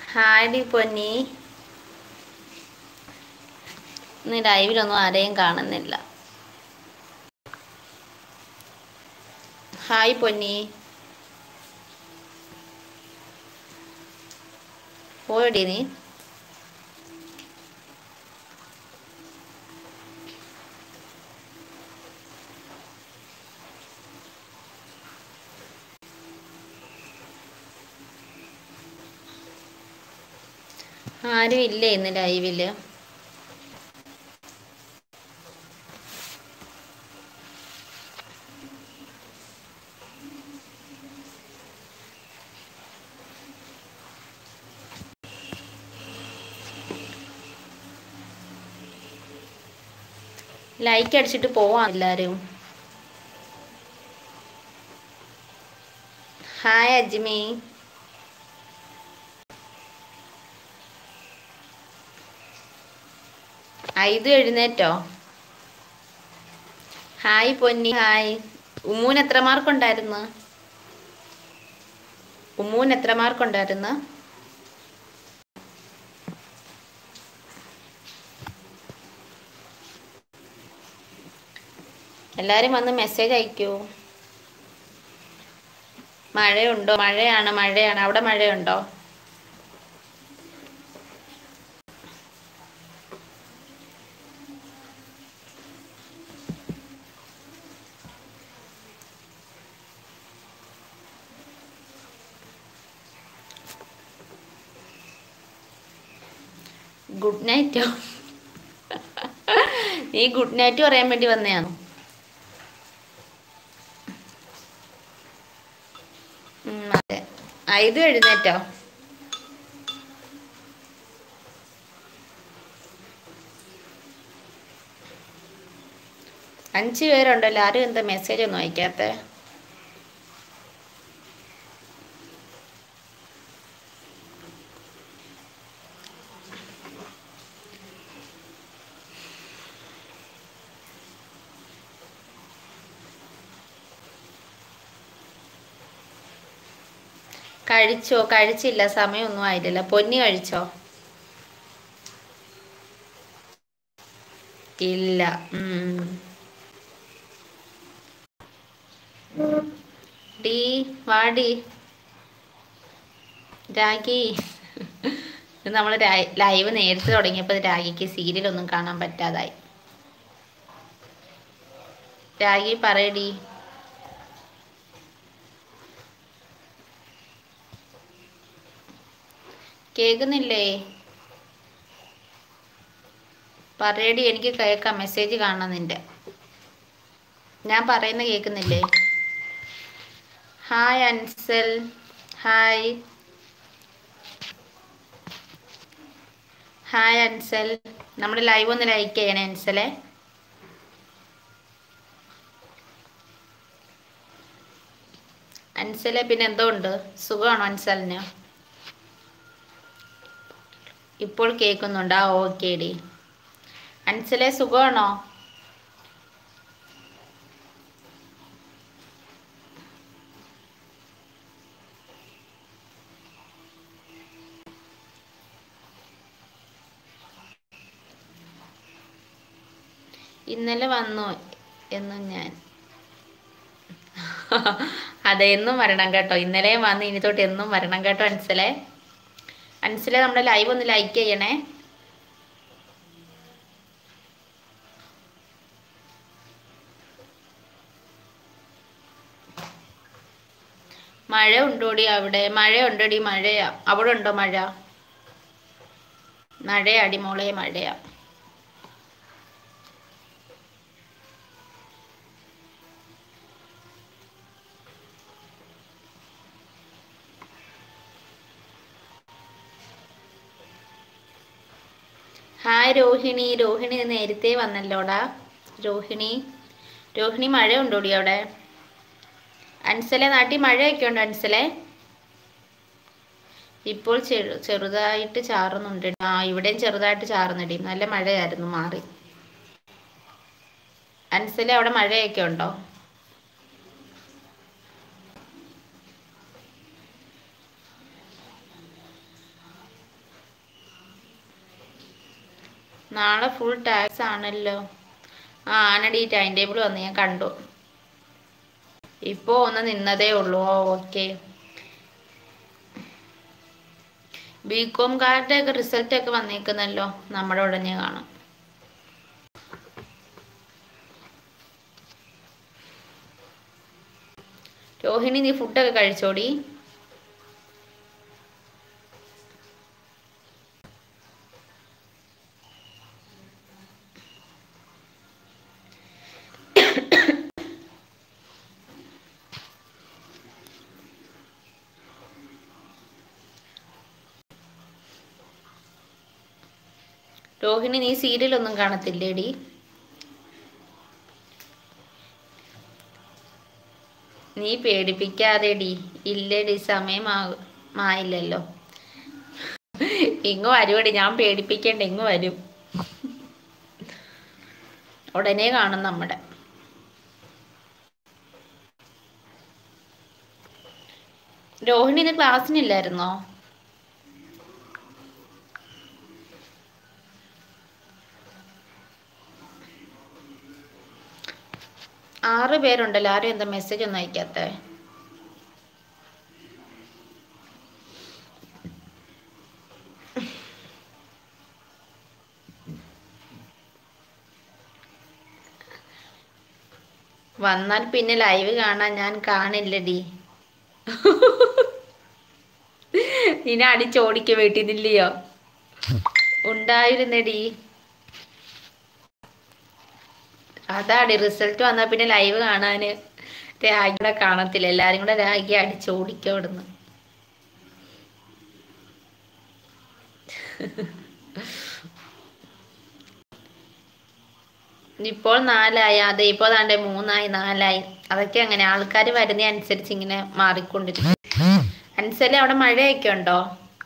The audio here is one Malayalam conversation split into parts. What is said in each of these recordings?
ഹായ് പൊന്നി ഇന്ന് ലൈവിലൊന്നും ആരെയും കാണുന്നില്ല ഹായ് പൊന്നി പോയടി നീ ആരും ഇല്ലേ ഇന്ന് ലൈവില് ലൈക്ക് അടിച്ചിട്ട് പോവാം എല്ലാരും ഹായ് അജ്മി ഐതു എഴുന്നേറ്റോ ഹായ് പൊന്നി ഹായ് ഉമ്മൂന് എത്ര മാർക്ക് ഉണ്ടായിരുന്നു ഉമ്മൂന് എത്ര മാർക്ക് ഉണ്ടായിരുന്നു എല്ലാരും വന്ന് മെസ്സേജ് അയക്കൂ മഴയുണ്ടോ മഴയാണ് മഴയാണ് അവിടെ മഴയുണ്ടോ ഗുഡ് നൈറ്റോ നീ ഗുഡ് നൈറ്റ് പറയാൻ വേണ്ടി വന്നയാണോ ഉം, അതെ ഐതു എഴുന്നേറ്റോ അഞ്ച് പേരുണ്ടല്ലോ ആരും എന്താ മെസ്സേജ് ഒന്നും അയക്കാത്ത കഴിച്ചോ കഴിച്ചില്ല സമയമൊന്നും ആയില്ലല്ലോ പൊന്നി കഴിച്ചോ ഇല്ല ഉം. ഡീ വാടി രാഗി നമ്മൾ ലൈവ് നേരത്തെ തുടങ്ങിയപ്പോൾ രാഗിക്ക് സീരിയലൊന്നും കാണാൻ പറ്റാതായി രാഗി പറയടി കേൾക്കുന്നില്ലേ പറയടി എനിക്ക് കേൾക്കാം മെസ്സേജ് കാണാം നിന്റെ ഞാൻ പറയുന്ന കേൾക്കുന്നില്ലേ hi Ansal hi hi Ansal നമ്മുടെ ലൈവ് ഒന്ന് ലൈക്ക് ചെയ്യണേ അൻസലെ അൻസലെ പിന്നെ എന്തോ ഉണ്ട് സുഖമാണോ അൻസലിന് ഇപ്പോൾ കേൾക്കുന്നുണ്ട് ആ ഓക്കെ ഡി അൻസലെ സുഖമാണോ ഇന്നലെ വന്നു എന്നും ഞാൻ അതെ എന്നും വരണം കേട്ടോ ഇന്നലെയും വന്ന് ഇനി തൊട്ട് എന്നും വരണം കേട്ടോ അൻസലെ അൻസലെ നമ്മുടെ ലൈവ് ഒന്ന് ലൈക്ക് ചെയ്യണേ മഴ ഉണ്ടോടി അവിടെ മഴ ഉണ്ടോടി മഴയാ അവിടെ ഉണ്ടോ മഴ മഴയാടി മോളെ മഴയാ ഹായ് രോഹിണി രോഹിണി നേരത്തെ വന്നല്ലോടാ രോഹിണി രോഹിണി മഴ ഉണ്ടോടി അവിടെ അൻസലെ നാട്ടിൽ മഴയൊക്കെ ഉണ്ടോ അൻസലെ ഇപ്പോൾ ചെറു ചെറുതായിട്ട് ചാറുന്നുണ്ട് ആ ഇവിടെയും ചെറുതായിട്ട് ചാറുന്നടി നല്ല മഴയായിരുന്നു മാറി അൻസലെ അവിടെ മഴയൊക്കെ ഉണ്ടോ നാളെ ഫുൾ ടാക്സ് ആണല്ലോ ആ ആണടി ടൈം ടേബിൾ വന്ന് ഞാൻ കണ്ടു ഇപ്പോൾ ഒന്ന് നിന്നതേ ഉള്ളൂ ഓ ഓക്കെ ബി കോംകാരുടെ ഒക്കെ റിസൾട്ട് ഒക്കെ വന്നേക്കുന്നല്ലോ നമ്മുടെ ഉടനെ കാണാം രോഹിണി നീ ഫുഡൊക്കെ കഴിച്ചോടി രോഹിണി നീ സീരിയലൊന്നും കാണത്തില്ലേടി നീ പേടിപ്പിക്കാതെടി ഇല്ലടി സമയമായില്ലല്ലോ ഇങ്ങ് വരുവടി ഞാൻ പേടിപ്പിക്കണ്ട ഇങ്ങ് വരും ഉടനെ കാണും നമ്മുടെ രോഹിണി ഇന്ന് ക്ലാസ്സിനില്ലായിരുന്നോ ആറ് പേരുണ്ടല്ലോ ആരും എന്താ മെസ്സേജ് ഒന്നും അയക്കാത്ത വന്നാൽ പിന്നെ ലൈവ് കാണാൻ ഞാൻ കാണില്ലടി നിന്നെ അടിച്ചോടിക്ക വീട്ടിൽ നിന്നില്ലയോ ഉണ്ടായിരുന്നടി അതാണ് റിസൾട്ട് വന്നാൽ പിന്നെ ലൈവ് കാണാന് രാഗിയുടെ കാണത്തില്ല എല്ലാരും കൂടെ രാഗി അടിച്ചോടിക്കും അവിടുന്ന് ഇപ്പോൾ നാലായി അതെ ഇപ്പോൾ താണ്ടെ മൂന്നായി നാലായി അതൊക്കെ അങ്ങനെ ആൾക്കാർ വരുന്ന അനുസരിച്ച് ഇങ്ങനെ മാറിക്കൊണ്ടിരിക്കും അനുസരിച്ച് അവിടെ മഴയൊക്കെ ഉണ്ടോ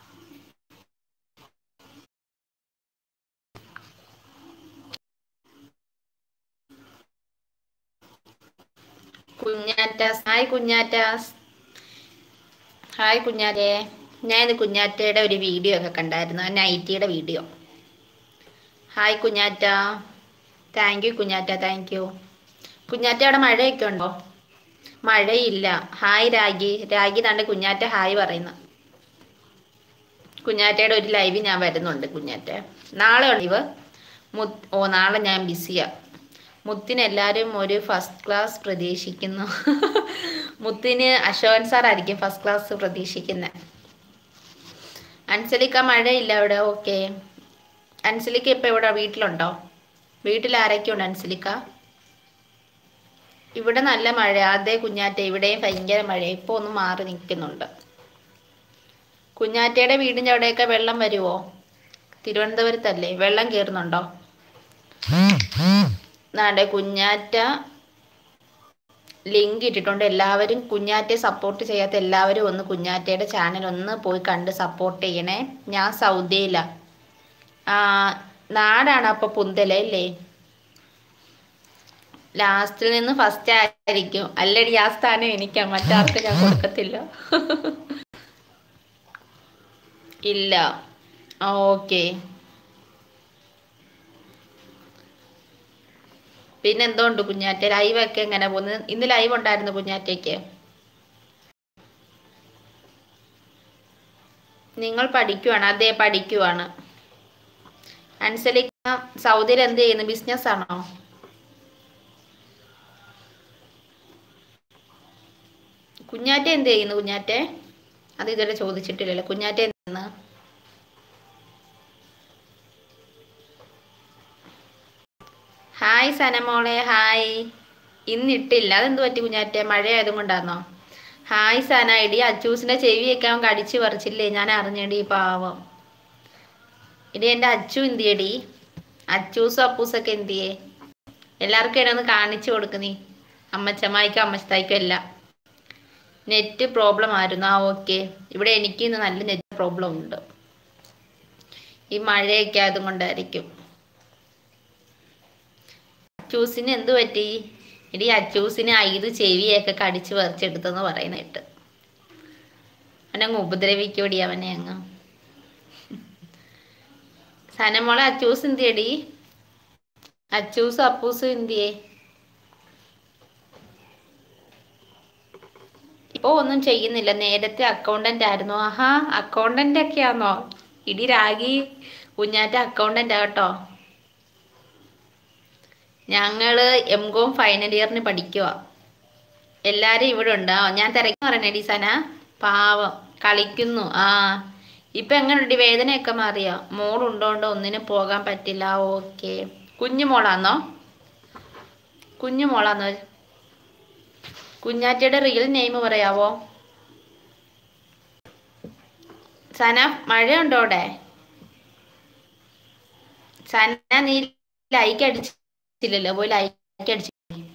കുഞ്ഞാറ്റാസ് ഹായ് കുഞ്ഞാറ്റാസ് ഹായ് കുഞ്ഞാറ്റേ ഞാൻ ഇത് കുഞ്ഞാറ്റയുടെ ഒരു വീഡിയോ ഒക്കെ കണ്ടായിരുന്നു നൈറ്റിയുടെ video hi Kunjatta thank you Kunjatta thank you Kunjatta അവിടെ മഴയൊക്കെ ഉണ്ടോ മഴയില്ല ഹായ് രാഗി രാഗി താണ്ട് കുഞ്ഞാറ്റ ഹായ് പറയുന്നു കുഞ്ഞാറ്റയുടെ ഒരു ലൈവ് ഞാൻ വരുന്നുണ്ട് കുഞ്ഞാറ്റ നാളെ ലൈവ് മുത്ത് ഓ നാളെ ഞാൻ ബിസിയാ മുത്തിന് എല്ലാവരും ഒരു ഫസ്റ്റ് ക്ലാസ് പ്രതീക്ഷിക്കുന്നു മുത്തിന് അശോകൻ സാർ ആയിരിക്കും ഫസ്റ്റ് ക്ലാസ് പ്രതീക്ഷിക്കുന്നത് അൻസലിക്ക മഴയില്ല അവിടെ ഓക്കെ അൻസലിക്ക ഇപ്പം ഇവിടെ വീട്ടിലുണ്ടോ വീട്ടിൽ ആരൊക്കെയുണ്ട് അൻസലിക്ക ഇവിടെ നല്ല മഴ അതേ കുഞ്ഞാറ്റ ഇവിടെയും ഭയങ്കര മഴ ഇപ്പോൾ ഒന്ന് മാറി നിൽക്കുന്നുണ്ട് കുഞ്ഞാറ്റയുടെ വീടിൻ്റെ അവിടെയൊക്കെ വെള്ളം വരുമോ തിരുവനന്തപുരത്തല്ലേ വെള്ളം കയറുന്നുണ്ടോ നാടെ കുഞ്ഞാറ്റ ലിങ്ക് ഇട്ടിട്ടുണ്ട് എല്ലാവരും കുഞ്ഞാറ്റയെ സപ്പോർട്ട് ചെയ്യാത്ത എല്ലാവരും ഒന്ന് കുഞ്ഞാറ്റയുടെ ചാനൽ ഒന്ന് പോയി കണ്ട് സപ്പോർട്ട് ചെയ്യണേ ഞാൻ സൗദിയിലാ ആ നാടാണ് അപ്പൊ പുന്തല അല്ലേ ലാസ്റ്റിൽ നിന്ന് ഫസ്റ്റ് ആയിരിക്കും അല്ലടി ആ സ്ഥാനം എനിക്കാ മറ്റാർക്ക് ഞാൻ കൊടുക്കത്തില്ല ഇല്ല ഓക്കെ പിന്നെ എന്തുകൊണ്ട് കുഞ്ഞാറ്റ ലൈവ് ഒക്കെ എങ്ങനെ പോകുന്നത് ഇന്ന് ലൈവ് ഉണ്ടായിരുന്നു കുഞ്ഞാറ്റയ്ക്ക് നിങ്ങൾ പഠിക്കുവാണ് അതെ പഠിക്കുവാണ് അൻസലിക്ക സൗദിയിൽ എന്ത് ചെയ്യുന്നു ബിസിനസ് ആണോ കുഞ്ഞാറ്റ എന്ത് ചെയ്യുന്നു കുഞ്ഞാറ്റെ അത് ഇതുവരെ ചോദിച്ചിട്ടില്ലല്ലോ കുഞ്ഞാറ്റ എന്ത് ചെയ്യുന്നു ഹായ് സനമോളെ ഹായ് ഇന്നിട്ടില്ല അതെന്ത് പറ്റി കുഞ്ഞാറ്റെ മഴ ആയതുകൊണ്ടാന്നോ ഹായ് സന ഇടി അച്ചൂസിന്റെ ചെവിയൊക്കെ അവൻ കടിച്ചു പറിച്ചില്ലേ ഞാൻ അറിഞ്ഞടി പാവം ഇടി എൻ്റെ അച്ചു എന്തിയടി അച്ചൂസും അപ്പൂസൊക്കെ എന്തിയേ എല്ലാവർക്കും എന്നെ ഒന്ന് കാണിച്ചു കൊടുക്ക് നീ അമ്മച്ചമ്മായിക്കും അമ്മച്ചത്തായിക്കും എല്ലാം നെറ്റ് പ്രോബ്ലം ആയിരുന്നു ആ ഓക്കെ ഇവിടെ എനിക്ക് ഇന്ന് നല്ല നെറ്റ് പ്രോബ്ലം ഉണ്ട് ഈ മഴയൊക്കെ ആയതുകൊണ്ടായിരിക്കും അച്ചൂസിന് എന്ത് പറ്റി ഇടി അച്ചൂസിന് ഐത് ചെവിയൊക്കെ കടിച്ചു പറിച്ചെടുത്തെന്ന് പറയുന്ന കേട്ട് അവനങ്ങ് ഉപദ്രവിക്കൂടി അവനെ അങ്ങ് സനമോളെ അച്ചൂസ് എന്തിയടി അച്ചൂസ് അപ്പൂസ് എന്തിയേ ഇപ്പൊ ഒന്നും ചെയ്യുന്നില്ല നേരത്തെ അക്കൗണ്ടന്റ് ആയിരുന്നു ആഹാ അക്കൗണ്ടന്റ് ഒക്കെ ആണോ ഇടി രാഗി കുഞ്ഞാറ്റ അക്കൗണ്ടന്റ് ആട്ടോ ഞങ്ങള് എം കോം ഫൈനൽ ഇയറിന് പഠിക്കുക എല്ലാരും ഇവിടെ ഉണ്ടോ ഞാൻ തിരക്കി പറയണേടി സന പാവം കളിക്കുന്നു ആ ഇപ്പൊ എങ്ങനെയുണ്ട് വേദനയൊക്കെ മാറിയോ മോളുണ്ടോണ്ടോ ഒന്നിനും പോകാൻ പറ്റില്ല ഓക്കെ കുഞ്ഞു മോളാന്നോ കുഞ്ഞു മോളാന്നോ കുഞ്ഞാറ്റയുടെ റിയൽ നെയിം പറയാവോ സന മഴയുണ്ടോ അവിടെ സന നീ ലൈക്ക് അടിച്ചില്ലല്ലോ പോയി ലൈക്ക് അടിച്ചു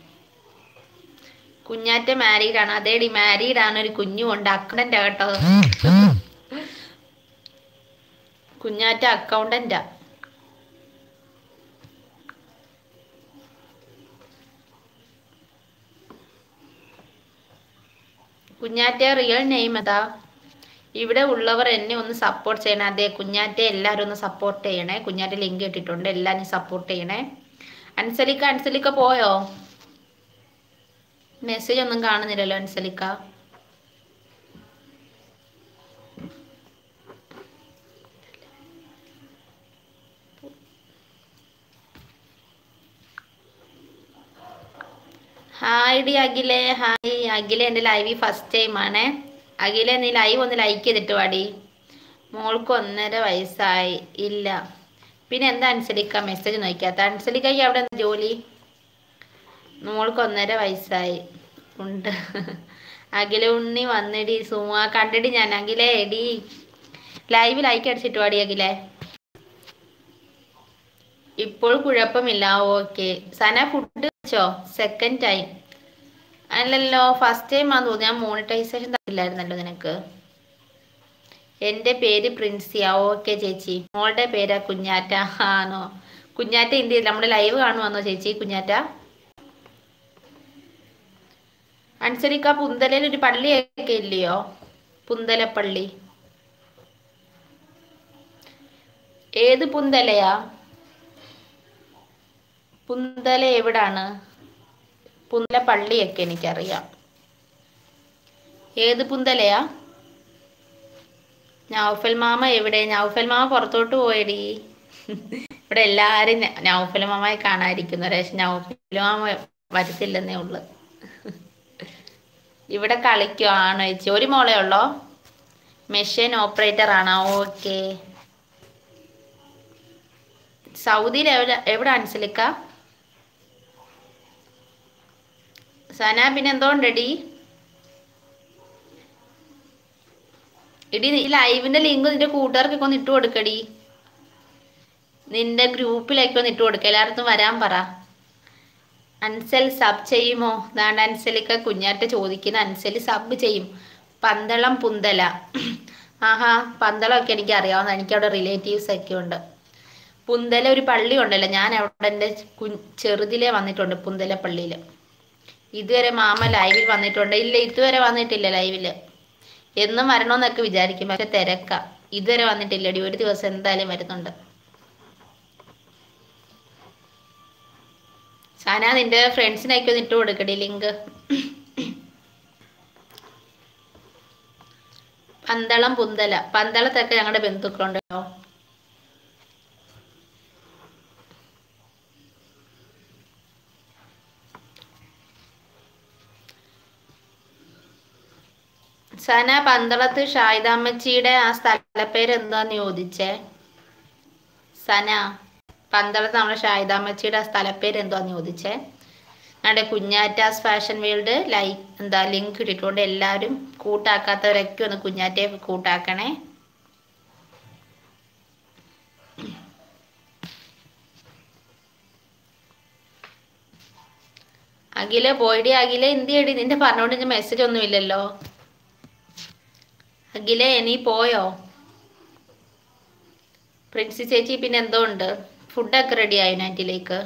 കുഞ്ഞാറ്റ മാരീഡ് ആണ് അതേടി മാരീഡ് ആണ് ഒരു കുഞ്ഞുമുണ്ട് അക്കൗണ്ടന്റ് കേട്ടോ കുഞ്ഞാറ്റ അക്കൗണ്ടന്റാ കുഞ്ഞാറ്റ റിയൽ നെയിം അതാ ഇവിടെ ഉള്ളവർ എന്നെ ഒന്ന് സപ്പോർട്ട് ചെയ്യണേ അതെ കുഞ്ഞാറ്റെ എല്ലാവരും ഒന്ന് സപ്പോർട്ട് ചെയ്യണേ കുഞ്ഞാറ്റ ലിങ്ക് ഇട്ടിട്ടുണ്ട് എല്ലാവരും സപ്പോർട്ട് ചെയ്യണേ അൻസലിക്ക അൻസലിക്ക പോയോ മെസ്സേജ് ഒന്നും കാണുന്നില്ലല്ലോ അൻസലിക്ക ഹായ് ഡി അഖിലേ ഹായ് അഖില എൻ്റെ ലൈവ് ഫസ്റ്റ് ടൈം ആണേ അഖില നീ ലൈവ് ഒന്ന് ലൈക്ക് ചെയ്തിട്ട് വാടി മോൾക്ക് ഒന്നര വയസ്സായി ഇല്ല പിന്നെ എന്താ അൻസലിക്ക മെസ്സേജ് നോക്കാത്ത അൻസലിക്കയ്ക്ക് അവിടെ എന്താ ജോലി മോൾക്ക് ഒന്നര വയസ്സായി ഉണ്ട് അഖില ഉണ്ണി വന്നിടി സുമ കണ്ടിടി ഞാൻ അഖിലേ എടി ലൈവ് ലൈക്ക് അടിച്ചിട്ട് വാടി അഖിലേ ഇപ്പോൾ കുഴപ്പമില്ല ഓക്കെ സന ഫുഡ് കഴിച്ചോ സെക്കൻഡ് ടൈം അല്ലല്ലോ ഫസ്റ്റ് ടൈം ആന്ന് തോന്നുന്നു ഞാൻ മോണിറ്റൈസേഷൻ തന്നില്ലായിരുന്നല്ലോ നിനക്ക് എൻ്റെ പേര് പ്രിൻസിയ ഓക്കെ ചേച്ചി മോളുടെ പേരാ കുഞ്ഞാറ്റ ആണോ കുഞ്ഞാറ്റ ഇന്ത്യയിൽ നമ്മുടെ ലൈവ് കാണുവാന്നോ ചേച്ചി കുഞ്ഞാറ്റ അനുസരിക്ക പുന്തലയിൽ ഒരു പള്ളിയൊക്കെ ഇല്ലയോ പുന്തലപ്പള്ളി ഏത് പുന്തലയാ പുന്തല എവിടാണ് പുന്തല പള്ളിയൊക്കെ എനിക്കറിയാം ഏത് പുന്തലയാ നൗഫൽ മാമ എവിടെ നൗഫൽ മാമ പുറത്തോട്ട് പോയടി ഇവിടെ എല്ലാരും ന- നൗഫൽ മാമയെ കാണാതിരിക്കുന്നു പക്ഷെ നൗഫൽ മാമ വരത്തില്ലെന്നേ ഉള്ളു ഇവിടെ കളിക്കോ ആണോ ചേച്ചി ഒരു മോളെ ഉള്ളോ മെഷീൻ ഓപ്പറേറ്റർ ആണോ ഓക്കെ സൗദിയിൽ എവിടെ എവിടെ അനുസരിക്ക സന പിന്നെ എന്തോണ്ടടി എടി ഈ ലൈവിന്റെ ലിങ്ക് നിന്റെ കൂട്ടുകാർക്കൊക്കെ ഒന്ന് ഇട്ട് കൊടുക്കടി നിന്റെ ഗ്രൂപ്പിലേക്ക് ഒന്ന് ഇട്ട് കൊടുക്ക എല്ലായിടത്തും വരാൻ പറ അൻസൽ സബ് ചെയ്യുമോ ദാണ്ട് അൻസലിക്ക കുഞ്ഞാറ്റ ചോദിക്കുന്ന അൻസൽ സബ് ചെയ്യും പന്തളം പുന്തല ആഹാ പന്തളമൊക്കെ എനിക്ക് അറിയാവുന്ന എനിക്ക് അവിടെ റിലേറ്റീവ്സ് ഒക്കെ ഉണ്ട് പുന്തല ഒരു പള്ളി ഉണ്ടല്ലോ ഞാൻ അവിടെ എൻ്റെ കു ചെറുതിലേ വന്നിട്ടുണ്ട് പുന്തല പള്ളിയിൽ ഇതുവരെ മാമ ലൈവിൽ വന്നിട്ടുണ്ട് ഇല്ല ഇതുവരെ വന്നിട്ടില്ല ലൈവില് എന്നും വരണമെന്നൊക്കെ വിചാരിക്കും പക്ഷെ തിരക്ക ഇതുവരെ വന്നിട്ടില്ലടി ഒരു ദിവസം എന്തായാലും വരുന്നുണ്ട് സാന നിന്റെ ഫ്രണ്ട്സിനൊക്കെ ഒന്ന് ഇട്ട് കൊടുക്കടി ലിങ്ക് പന്തളം പുന്തല പന്തളത്തൊക്കെ ഞങ്ങളുടെ ബന്ധുക്കളുണ്ട് കേട്ടോ സന പന്തളത്ത് ഷായിദാമ്മച്ചിയുടെ ആ സ്ഥലപ്പേര് എന്താന്ന് ചോദിച്ചേ സന പന്തളത്ത് നമ്മുടെ ഷായിദാമ്മച്ചിയുടെ ആ സ്ഥലപ്പേര് എന്താന്ന് ചോദിച്ചേ നമ്മുടെ കുഞ്ഞാറ്റാസ് ഫാഷൻ വേൾഡ് ലൈക്ക് എന്താ ലിങ്ക് ഇട്ടിട്ടുണ്ട് എല്ലാവരും കൂട്ടാക്കാത്തവരൊക്കെ ഒന്ന് കുഞ്ഞാറ്റയെ കൂട്ടാക്കണേ അഖില പോയിടി അഖില എന്തിയടി നിന്റെ പറഞ്ഞോണ്ട് ഞാൻ മെസ്സേജ് ഒന്നും ഇല്ലല്ലോ അഖിലേ നീ പോയോ പ്രിൻസി ചേച്ചി പിന്നെ എന്തോ ഉണ്ട് ഫുഡൊക്കെ റെഡി ആയോ നൈറ്റിലേക്ക്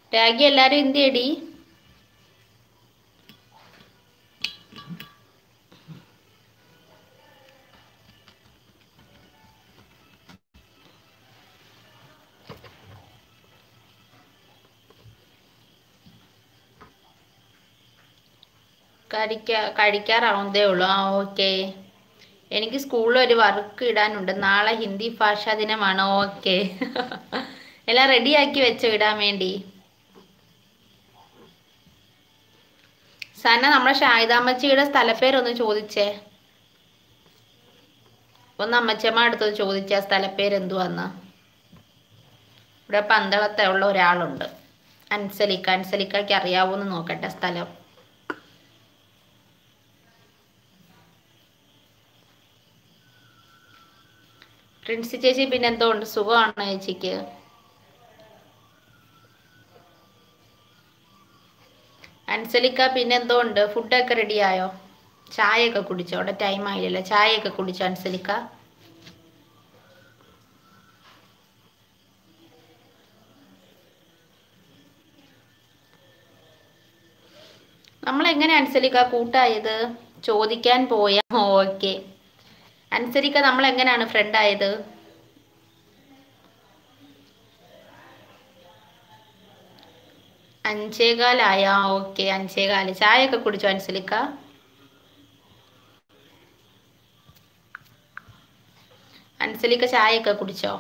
രാഗി എല്ലാരും എന്തിയടി കഴിക്കാ കഴിക്കാറാവുന്നതേ ഉള്ളൂ ആ ഓക്കെ എനിക്ക് സ്കൂളിൽ ഒരു വർക്ക് ഇടാനുണ്ട് നാളെ ഹിന്ദി ഭാഷാ ദിനമാണ് ഓക്കെ എല്ലാം റെഡിയാക്കി വെച്ചോ ഇടാൻ വേണ്ടി സന നമ്മുടെ ഷാഹിദാമ്മച്ചിയുടെ സ്ഥലപ്പേരൊന്ന് ചോദിച്ചേ ഒന്ന് അമ്മച്ചമ്മ അടുത്തത് ചോദിച്ചേ ആ സ്ഥലപ്പേര് എന്തുവാന്ന് ഇവിടെ പന്തളത്തെ ഉള്ള ഒരാളുണ്ട് അൻസലിക്ക അൻസലിക്കയ്ക്ക് അറിയാവോന്ന് നോക്കട്ടെ സ്ഥലം പ്രിൻസി ചേച്ചി പിന്നെ എന്തോ ഉണ്ട് സുഖമാണോ ചേച്ചിക്ക് അൻസലിക്ക പിന്നെ എന്തോ ഉണ്ട് ഫുഡൊക്കെ റെഡിയായോ ചായയൊക്കെ കുടിച്ചോ അവിടെ ടൈം ആയില്ലല്ലോ ചായയൊക്കെ കുടിച്ചോ അൻസലിക്ക നമ്മൾ എങ്ങനെ അൻസലിക്ക കൂട്ടായത് ചോദിക്കാൻ പോയ ഓക്കെ അൻസരിക്ക നമ്മൾ എങ്ങനെയാണ് ഫ്രണ്ട് ആയത് അഞ്ചേകാലായ ഓക്കെ അഞ്ചേകാല് ചായയൊക്കെ കുടിച്ചോ അൻസലിക്ക അൻസലിക്ക ചായയൊക്കെ കുടിച്ചോ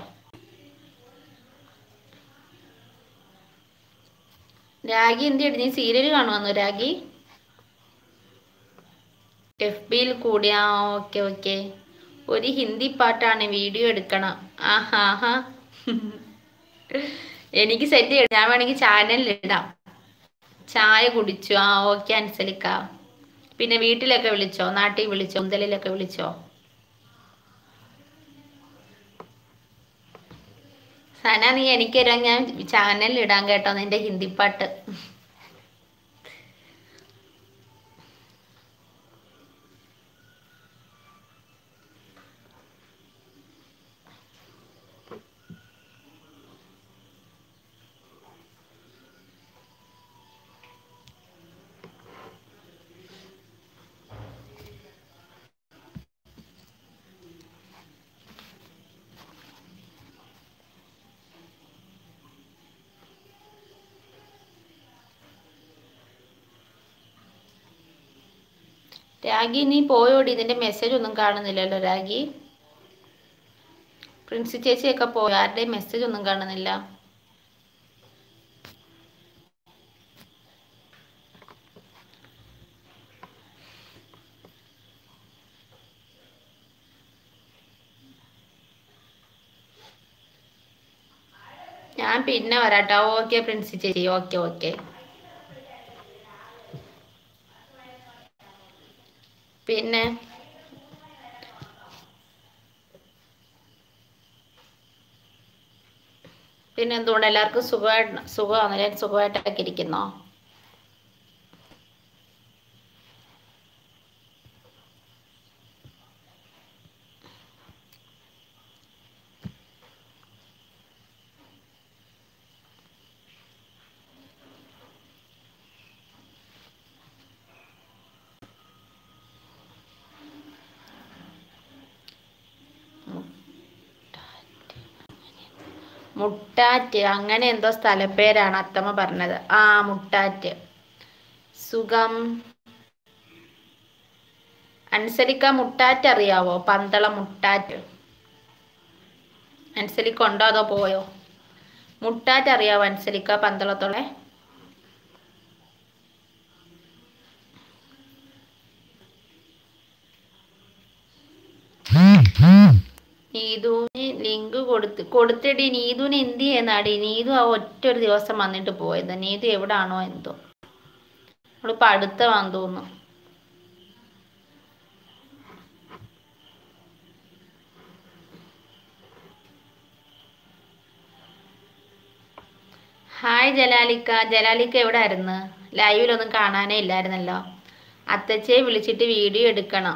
രാഗി എന്ത് ചെയ്യണം നീ സീരിയൽ കാണുവാന്നോ രാഗി എഫ് ബിയിൽ കൂടി ആ ഓക്കെ ഓക്കെ ഒരു ഹിന്ദി പാട്ടാണ് വീഡിയോ എടുക്കണം ആഹാ ആഹാ എനിക്ക് സെറ്റ് ചെയ്യണം ഞാൻ വേണമെങ്കിൽ ചാനലിൽ ഇടാം ചായ കുടിച്ചു ആ ഓക്കെ അനുസരിക്ക പിന്നെ വീട്ടിലൊക്കെ വിളിച്ചോ നാട്ടിൽ വിളിച്ചോ ഉന്തലിലൊക്കെ വിളിച്ചോ സന നീ എനിക്ക് തരാൻ ഞാൻ ചാനലിൽ ഇടാൻ കേട്ടോ നിന്റെ ഹിന്ദി പാട്ട് രാഗി നീ പോയോടി ഇതിന്റെ മെസ്സേജ് ഒന്നും കാണുന്നില്ലല്ലോ രാഗി പ്രിൻസി ചേച്ചിയൊക്കെ പോയോ ആരുടെയും മെസ്സേജ് ഒന്നും കാണുന്നില്ല ഞാൻ പിന്നെ വരാട്ടോ ഓക്കെ പ്രിൻസി ചേച്ചി ഓക്കെ ഓക്കെ പിന്നെ പിന്നെ എന്തുകൊണ്ട് എല്ലാവർക്കും സുഖമായിട്ട് സുഖമാണല്ലേ സുഖമായിട്ടൊക്കെ ഇരിക്കുന്നോ മുട്ടാറ്റ് അങ്ങനെ എന്തോ സ്ഥലപ്പേരാണ് അത്തമ്മ പറഞ്ഞത് ആ മുട്ടാറ്റ് സുഖം അൻസലിക്ക മുട്ടാറ്റ് അറിയാവോ പന്തള മുട്ടാറ്റ് അൻസലിക്ക ഉണ്ടോ അതോ പോയോ മുട്ടാറ്റ് അറിയാവോ അൻസലിക്ക പന്തളത്തോളെ നീതുവിന് ലിങ്ക് കൊടുത്ത് കൊടുത്തിടി നീതുവിന് എന്ത് ചെയ്യുന്നാടി നീതു ആ ഒറ്റ ഒരു ദിവസം വന്നിട്ട് പോയത് നീതു എവിടാണോ എന്തോ അവളിപ്പോ അടുത്തവാന്ന് തോന്നുന്നു ഹായ് ജലാലിക്ക ജലാലിക്ക എവിടെ ആയിരുന്നു ലൈവിലൊന്നും കാണാനേ ഇല്ലായിരുന്നല്ലോ അത്തച്ചയെ വിളിച്ചിട്ട് വീഡിയോ എടുക്കണം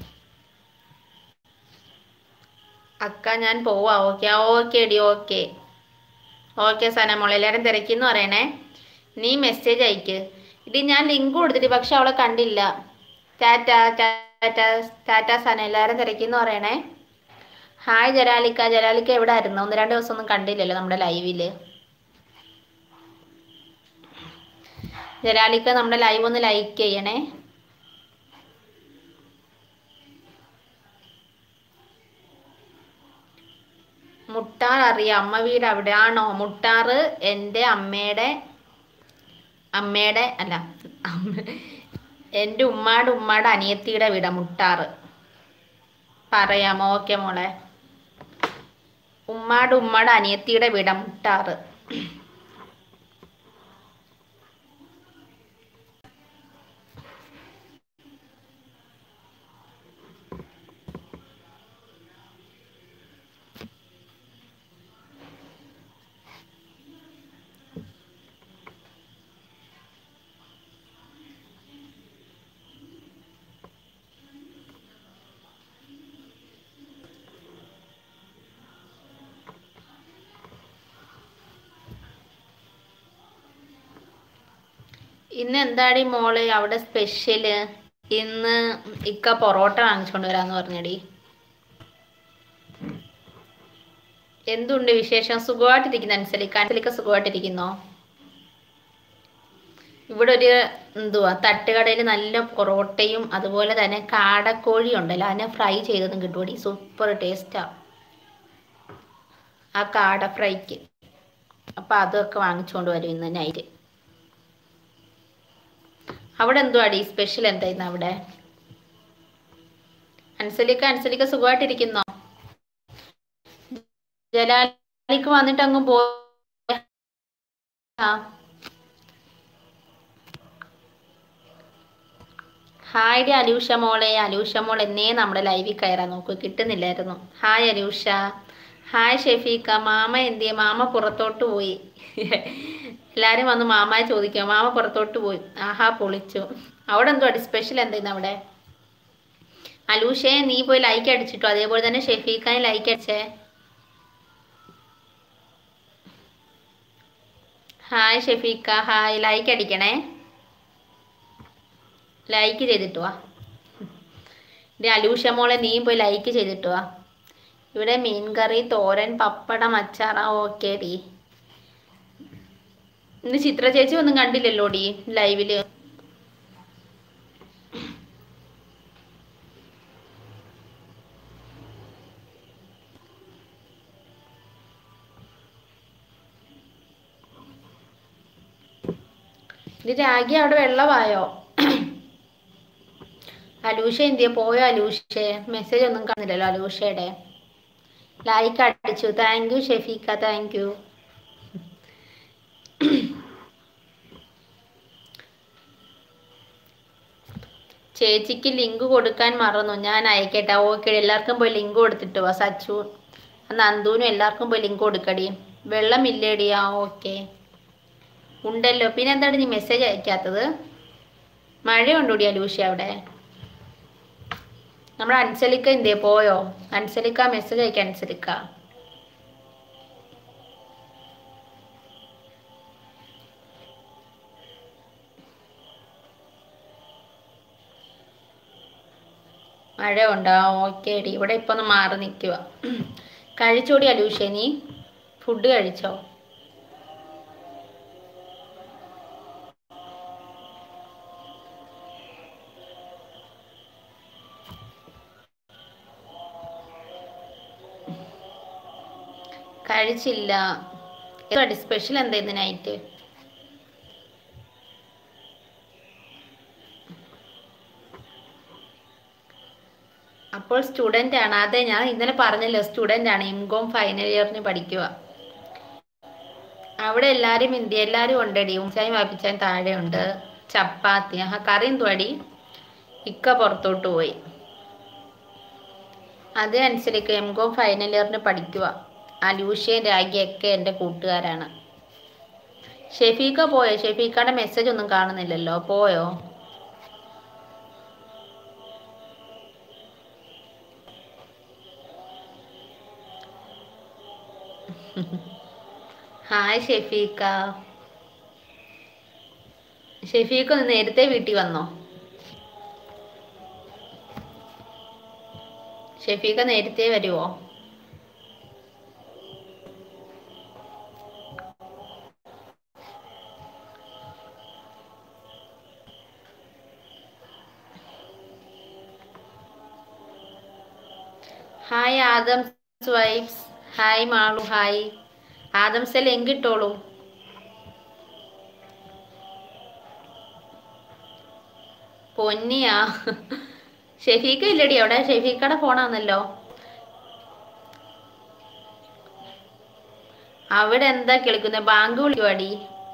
അക്ക ഞാൻ പോവാ ഓക്കെ ഓക്കെ ഡി ഓക്കെ ഓക്കെ സന മോളെ എല്ലാവരും തിരക്കിന്ന് പറയണേ നീ മെസ്സേജ് അയക്ക് ഇടി ഞാൻ ലിങ്ക് കൊടുത്തിട്ട് പക്ഷെ അവളെ കണ്ടില്ല ടാറ്റ ടാറ്റ ടാറ്റ സന എല്ലാവരും തിരക്കിന്ന് പറയണേ ഹായ് ജലാലിക്ക ജലാലിക്ക എവിടെ ആയിരുന്നു ഒന്ന് രണ്ട് ദിവസം ഒന്നും കണ്ടില്ലല്ലോ നമ്മുടെ ലൈവില് ജലാലിക്ക നമ്മുടെ ലൈവ് ഒന്ന് ലൈക്ക് ചെയ്യണേ മുട്ടാർ അറിയാം അമ്മ വീട് അവിടെ ആണോ മുട്ടാറ് എൻ്റെ അമ്മയുടെ അമ്മയുടെ അല്ല അമ്മ എൻ്റെ ഉമ്മാടെ ഉമ്മാടെ അനിയത്തിയുടെ വീടാ മുട്ടാറ് പറയാം ഓക്കെ മോളെ ഉമ്മാടെ ഉമ്മാടെ അനിയത്തിയുടെ വീടാ മുട്ടാറ് ഇന്ന് എന്താടി മോള് അവിടെ സ്പെഷ്യല് ഇന്ന് ഇക്ക പൊറോട്ട വാങ്ങിച്ചുകൊണ്ട് വരാന്ന് പറഞ്ഞടി എന്തുണ്ട് വിശേഷം സുഖമായിട്ടിരിക്കുന്ന അൻസലിക്ക അൻസലിക്ക സുഖമായിട്ടിരിക്കുന്നോ ഇവിടെ ഒരു എന്തുവാ തട്ടുകടയിൽ നല്ല പൊറോട്ടയും അതുപോലെ തന്നെ കാടക്കോഴി ഉണ്ടല്ലോ അതിനെ ഫ്രൈ ചെയ്തതും കിട്ടുമടി സൂപ്പർ ടേസ്റ്റാ ആ കാട ഫ്രൈക്ക് അപ്പം അതൊക്കെ വാങ്ങിച്ചുകൊണ്ട് വരും ഇന്ന് നൈറ്റ് അവിടെ എന്തുവാടി സ്പെഷ്യൽ എന്തായിരുന്നു അവിടെ അൻസലിക്ക അൻസലിക്ക സുഖമായിട്ടിരിക്കുന്നോ ജലാലിക്ക് വന്നിട്ട് അങ്ങ് പോ ആ. ഹായ് ഡി അലൂഷ മോളെ അലൂഷ മോൾ എന്നേ നമ്മുടെ ലൈവിൽ കയറാൻ നോക്കൂ കിട്ടുന്നില്ലായിരുന്നു ഹായ് അലൂഷ ഹായ് ഷെഫീക്ക മാമ എന്തിയെ മാമ പുറത്തോട്ട് പോയി എല്ലാരും വന്ന് മാമായ ചോദിക്കുക മാമ പുറത്തോട്ട് പോയി ആഹാ പൊളിച്ചു അവിടെ എന്തുവാടി സ്പെഷ്യൽ എന്തായിരുന്നു അവിടെ അലൂഷേ നീ പോയി ലൈക്ക് അടിച്ചിട്ടോ അതേപോലെ തന്നെ ഷെഫീഖാൻ ലൈക്ക് അടിച്ചേ ഹായ് ഷെഫീക്ക ഹായ് ലൈക്ക് അടിക്കണേ ലൈക്ക് ചെയ്തിട്ട് വാ ഇത് അലൂഷ മോളെ നീ പോയി ലൈക്ക് ചെയ്തിട്ട് വാ ഇവിടെ മീൻകറി തോരൻ പപ്പടം അച്ചാറ ഓക്കെ ഡി ഇന്ന് ചിത്ര ചേച്ചി ഒന്നും കണ്ടില്ലല്ലോ ഡി ലൈവില് ഇത് രാഗി അവിടെ വെള്ളമായോ അലൂഷ എന്തിയാ പോയോ അലൂഷേ മെസ്സേജ് ഒന്നും കാണുന്നില്ലല്ലോ അലൂഷയുടെ ലൈക്ക് അടിച്ചു thank you Shefeeka thank you ചേച്ചിക്ക് ലിങ്ക് കൊടുക്കാൻ മറന്നു ഞാൻ അയക്കട്ടെ ഓക്കെ എല്ലാവർക്കും പോയി ലിങ്ക് കൊടുത്തിട്ട് വാ സച്ചു നന്ദുവിനും എല്ലാവർക്കും പോയി ലിങ്ക് കൊടുക്കടി വെള്ളമില്ലേടി ആ ഓക്കെ ഉണ്ടല്ലോ പിന്നെ എന്താണ് നീ മെസ്സേജ് അയക്കാത്തത് മഴയുണ്ടോടി അലൂഷി അവിടെ നമ്മുടെ അൻസലിക്ക എന്തേ പോയോ അൻസലിക്ക മെസ്സേജ് അയക്കാം അൻസലിക്ക മഴ ഉണ്ടോ ഓക്കെ ഡി ഇവിടെ ഇപ്പൊ ഒന്ന് മാറി നിൽക്കുക കഴിച്ചോടി അലൂഷേ നീ ഫുഡ് കഴിച്ചോ കഴിച്ചില്ല എന്തുവാടി സ്പെഷ്യൽ എന്തായിരുന്നു നൈറ്റ് അപ്പോൾ സ്റ്റുഡൻ്റ് ആണ് അതെ ഞാൻ ഇന്നലെ പറഞ്ഞല്ലോ സ്റ്റുഡൻ്റ് ആണ് ഇംകോം ഫൈനൽ ഇയറിന് പഠിക്കുക അവിടെ എല്ലാവരും ഇന്ത്യ എല്ലാവരും ഉണ്ടടി ഉംചായും വാപ്പിച്ചാൻ താഴെ ഉണ്ട് ചപ്പാത്തി ആ കറി എന്തുവാടി ഇക്ക പുറത്തോട്ട് പോയി അതേ അനുസരിച്ച് എംകോം ഫൈനൽ ഇയറിന് പഠിക്കുക അലൂഷ്യയും രാഗിയൊക്കെ എൻ്റെ കൂട്ടുകാരാണ് ഷെഫീക്ക പോയോ ഷെഫീക്കയുടെ മെസ്സേജ് ഒന്നും കാണുന്നില്ലല്ലോ പോയോ ഹായ് ഷെഫീക്ക ഷെഫീഖ് ഒന്ന് നേരത്തെ വീട്ടിൽ വന്നോ ഷെഫീഖ നേരത്തെ വരുമോ hi Adams vibes hi Malu hi Adams link ഇട്ടോളൂ പൊന്നിയാ ഷെഫീക്ക ഇല്ലടി അവിടെ ഷെഫീക്കയുടെ ഫോണാന്നല്ലോ അവിടെ എന്താ കേൾക്കുന്നത് ബാങ്ക് വിളിക്കുവാടി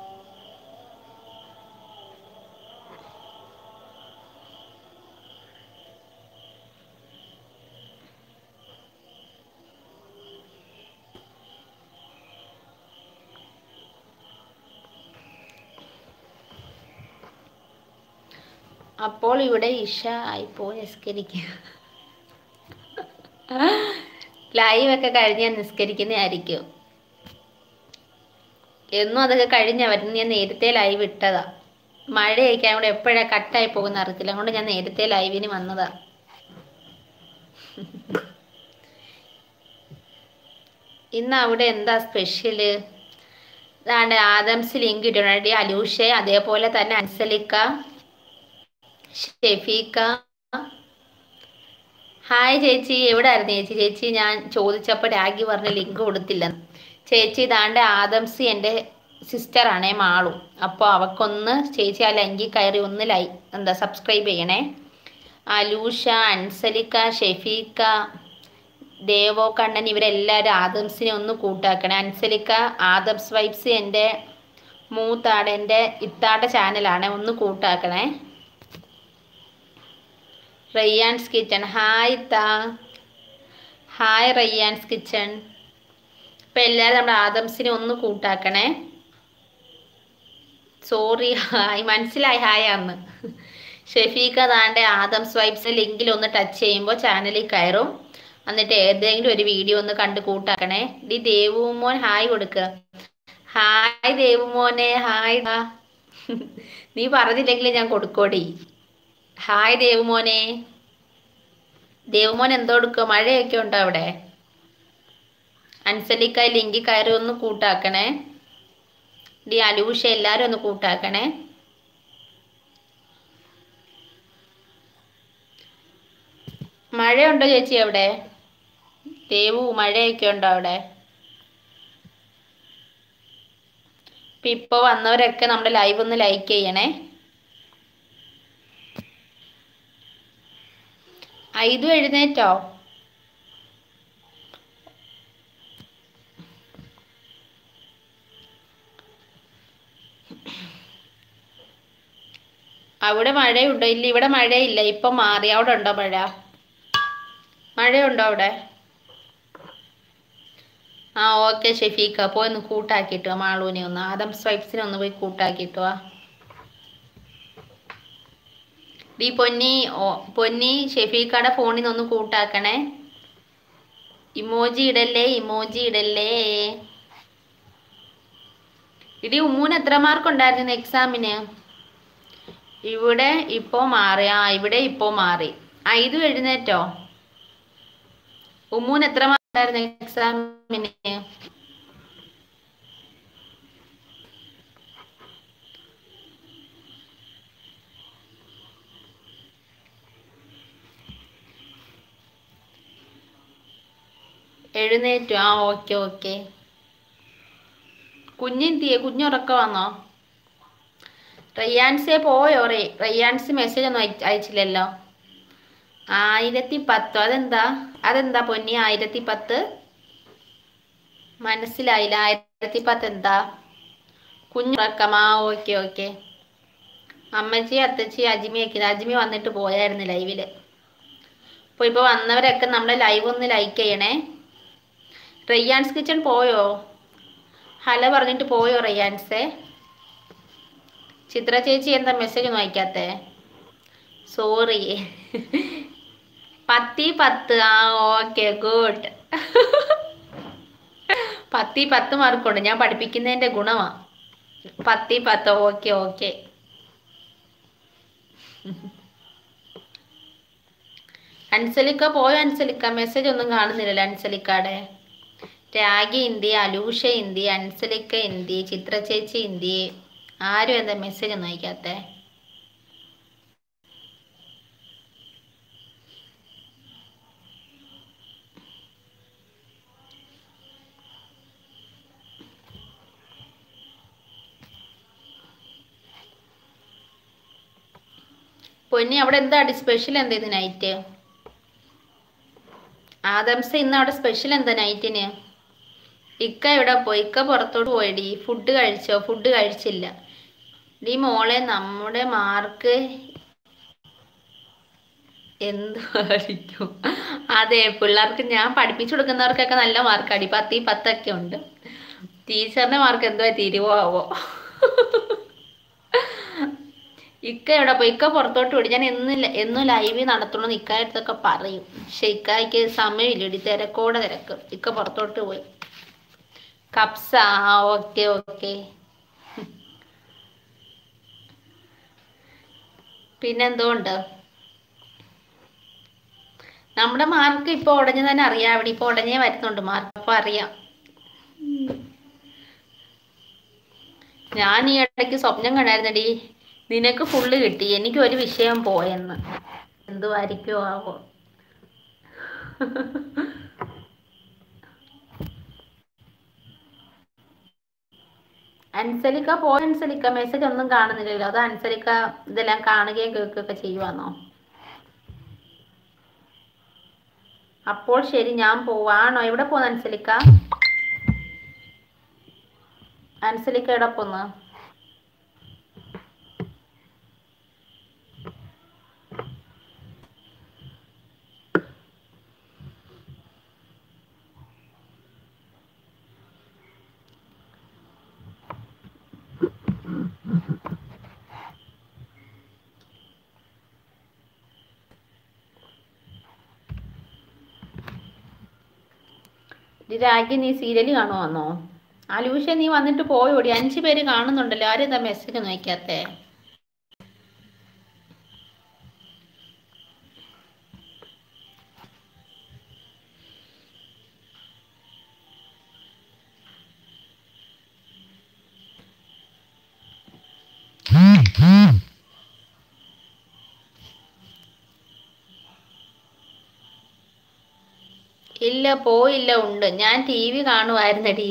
അപ്പോൾ ഇവിടെ ഇഷ ആയിപ്പോ നിസ്കരിക്കുക ലൈവ് ഒക്കെ കഴിഞ്ഞ് ഞാൻ നിസ്കരിക്കുന്നതായിരിക്കും എന്നും അതൊക്കെ കഴിഞ്ഞാ വരുന്നത് ഞാൻ നേരത്തെ ലൈവ് ഇട്ടതാ മഴയൊക്കെ അവിടെ എപ്പോഴാ കട്ടായി പോകുന്ന അറിയത്തില്ല അതുകൊണ്ട് ഞാൻ നേരത്തെ ലൈവിന് വന്നതാ ഇന്ന് അവിടെ എന്താ സ്പെഷ്യല് ഇതാണ്ട് ആദംസ് ലിങ്ക് ഇടണടി അലൂഷ അതേപോലെ തന്നെ അൻസലിക്ക ഷെഫീക്ക ഹായ് ചേച്ചി എവിടെ ആയിരുന്നു ചേച്ചി ചേച്ചി ഞാൻ ചോദിച്ചപ്പോൾ രാഗി പറഞ്ഞ ലിങ്ക് കൊടുത്തില്ല ചേച്ചി ഇതാണ്ട് ആദംസി എൻ്റെ സിസ്റ്ററാണേ മാളു അപ്പോൾ അവക്കൊന്ന് ചേച്ചി ആ ലങ്കിൽ കയറി ഒന്ന് ലൈ എന്താ സബ്സ്ക്രൈബ് ചെയ്യണേ അലൂഷ അൻസലിക്ക ഷെഫീക്ക ദേവോ കണ്ണൻ ഇവരെല്ലാവരും ആദംസിനെ ഒന്ന് കൂട്ടാക്കണേ അൻസലിക്ക ആദംസ് വൈബ്സ് എൻ്റെ മൂത്താട് എൻ്റെ ഇത്താടെ ചാനലാണ് ഒന്ന് കൂട്ടാക്കണേ റയ്യാൻസ് കിച്ചൺ ഹായ് താ ഹായ് റയ്യാൻസ് കിച്ചൺ ഇപ്പം എല്ലാവരും നമ്മുടെ ആദംസിനെ ഒന്ന് കൂട്ടാക്കണേ സോറി ഹായ് മനസ്സിലായി ഹായ് അന്ന് ഷെഫീഖ താണ്ടെ ആദംസ് വൈബ്സ് ലിങ്കിൽ ഒന്ന് ടച്ച് ചെയ്യുമ്പോൾ ചാനലിൽ കയറും എന്നിട്ട് ഏതെങ്കിലും ഒരു വീഡിയോ ഒന്ന് കണ്ട് കൂട്ടാക്കണേ ഡി ദേവുമോൻ ഹായ് കൊടുക്കുക ഹായ് ദേവുമോനെ ഹായ് ഡാ നീ പറഞ്ഞില്ലെങ്കിൽ ഞാൻ കൊടുക്കോടി ഹായ് ദേവുമോനെ ദേവുമോൻ എന്തോ എടുക്കുക മഴയൊക്കെ ഉണ്ടോ അവിടെ അൻസലിക്കായി ലിങ്കി കയറി ഒന്ന് കൂട്ടാക്കണേ ഡി അലൂഷ എല്ലാരും ഒന്ന് കൂട്ടാക്കണേ മഴയുണ്ടോ ചേച്ചി അവിടെ ദേവു മഴയൊക്കെ ഉണ്ടോ അവിടെ ഇപ്പൊ ഇപ്പൊ വന്നവരൊക്കെ നമ്മുടെ ലൈവ് ഒന്ന് ലൈക്ക് ചെയ്യണേ ഐതു എഴുന്നേറ്റോ അവിടെ മഴയുണ്ടോ ഇല്ല ഇവിടെ മഴയില്ല ഇപ്പൊ മാറി അവിടെ ഉണ്ടോ മഴ മഴയുണ്ടോ അവിടെ ആ ഓക്കെ ഷെഫീക്ക പോയി ഒന്ന് കൂട്ടാക്കിയിട്ട് വാ മാളൂനെ ഒന്ന് ആദം സ്വൈപ്സിനെ ഒന്ന് പോയി കൂട്ടാക്കിയിട്ട് വാ ഡി പൊന്നി ഓ പൊന്നി ഷെഫീക്കയുടെ ഫോണിൽ നിന്ന് ഒന്ന് കൂട്ടാക്കണേ ഇമോജി ഇടല്ലേ ഇമോജി ഇടല്ലേ ഇടി ഉമ്മൂന് എത്ര മാർക്ക് ഉണ്ടായിരുന്നു എക്സാമിന് ഇവിടെ ഇപ്പോ മാറി ആ ഇവിടെ ഇപ്പോ മാറി ആ ഇത് എഴുന്നേറ്റോ ഉമ്മൂന് എത്ര മാർക്ക് ഉണ്ടായിരുന്നു എക്സാമിന് എഴുന്നേറ്റു ആ ഓക്കെ ഓക്കെ കുഞ്ഞെന്തിയെ കുഞ്ഞുറക്ക വന്നോ റയ്യാൻസെ പോയോ റേ റയ്യാൻസ് മെസ്സേജ് ഒന്നും അയച്ച- അയച്ചില്ലല്ലോ ആയിരത്തി പത്തോ അതെന്താ അതെന്താ പൊന്നി ആയിരത്തി പത്ത് മനസ്സിലായില്ല ആയിരത്തി പത്ത് എന്താ കുഞ്ഞുറക്കമാ ഓക്കെ ഓക്കെ അമ്മച്ചി അത്തച്ചി അജിമിയൊക്കെ അജിമി വന്നിട്ട് പോയായിരുന്നു ലൈവില് അപ്പോൾ ഇപ്പോൾ വന്നവരൊക്കെ നമ്മുടെ ലൈവ് ഒന്ന് ലൈക്ക് ചെയ്യണേ റയ്യാൻസ് കിച്ചൺ പോയോ ഹലോ പറഞ്ഞിട്ട് പോയോ റയ്യാൻസേ ചിത്ര ചേച്ചി എന്താ മെസ്സേജ് ഒന്നും അയക്കാത്തേ സോറി പത്തി പത്ത് ആ ഓക്കെ ഗുഡ് പത്തി പത്ത് മാർക്കുണ്ട് ഞാൻ പഠിപ്പിക്കുന്നതിൻ്റെ ഗുണമാ പത്തി പത്ത് ഓക്കെ ഓക്കെ അൻസലിക്ക പോയോ അൻസലിക്ക മെസ്സേജ് ഒന്നും കാണുന്നില്ലല്ലോ അൻസലിക്കാടെ രാഗി ഇന്ത്യ അലൂഷ ഇന്ത്യ അൻസലിക്ക ഇന്ത്യ ചിത്ര ചേച്ചി ഇന്ത്യ ആരും എന്താ മെസ്സേജ് ഒന്നും അയക്കാത്തെ പൊന്നി അവിടെ എന്താ സ്പെഷ്യൽ എന്താ ഇത് നൈറ്റ് ആദംസ ഇന്ന് അവിടെ സ്പെഷ്യൽ എന്താ നൈറ്റിന് ഇക്ക ഇവിടെ പോയി ഇക്ക പുറത്തോട്ട് പോയടി ഫുഡ് കഴിച്ചോ ഫുഡ് കഴിച്ചില്ല ഡി മോളെ നമ്മുടെ മാർക്ക് എന്തായിരിക്കും അതെ പിള്ളേർക്ക് ഞാൻ പഠിപ്പിച്ചു കൊടുക്കുന്നവർക്കൊക്കെ നല്ല മാർക്കാടി പത്തി പത്തൊക്കെ ഉണ്ട് ടീച്ചറിന്റെ മാർക്ക് എന്തോ തിരുവോ ആവോ ഇക്ക എവിടെ പോയി ഇക്ക പുറത്തോട്ട് വിടും ഞാൻ എന്നും ല- എന്നും ലൈവ് നടത്തണം എന്ന് ഇക്കായടുത്തൊക്കെ പറയും പക്ഷെ ഇക്കായ്ക്ക് സമയമില്ലടി തിരക്കോടെ തിരക്ക് ഇക്ക പുറത്തോട്ട് പോയി കപ്സ ആ ഓക്കെ ഓക്കെ പിന്നെന്തോണ്ട് നമ്മുടെ മാർക്ക് ഇപ്പൊ ഉടഞ്ഞു തന്നെ അറിയാം അവിടെ ഇപ്പൊ ഉടഞ്ഞേ വരുന്നുണ്ട് മാർക്ക് അപ്പൊ അറിയാം ഞാൻ ഈ ഇടയ്ക്ക് സ്വപ്നം കണ്ടായിരുന്നടി നിനക്ക് ഫുള്ള് കിട്ടി എനിക്ക് ഒരു വിഷയം പോയെന്ന് എന്തുവായിരിക്കോ ആവോ അൻസലിക്ക പോയ അൻസലിക്ക മെസ്സേജ് ഒന്നും കാണുന്നില്ലല്ലോ അത് അൻസലിക്ക ഇതെല്ലാം കാണുകയും കേൾക്കുകയൊക്കെ ചെയ്യുവാന്നോ അപ്പോൾ ശരി ഞാൻ പോവാണോ എവിടെ പോന്ന് അൻസലിക്ക അൻസലിക്ക എവിടെ പോന്ന് ഇത് രാഗി നീ സീരിയൽ കാണുവാന്നോ അലൂഷ നീ വന്നിട്ട് പോയോടി അഞ്ചു പേര് കാണുന്നുണ്ടല്ലോ ആരും എന്താ മെസ്സേജ് ഒന്നും അയക്കാത്തെ ഇല്ല പോയില്ല ഉണ്ട് ഞാൻ ടി വി കാണുമായിരുന്നടി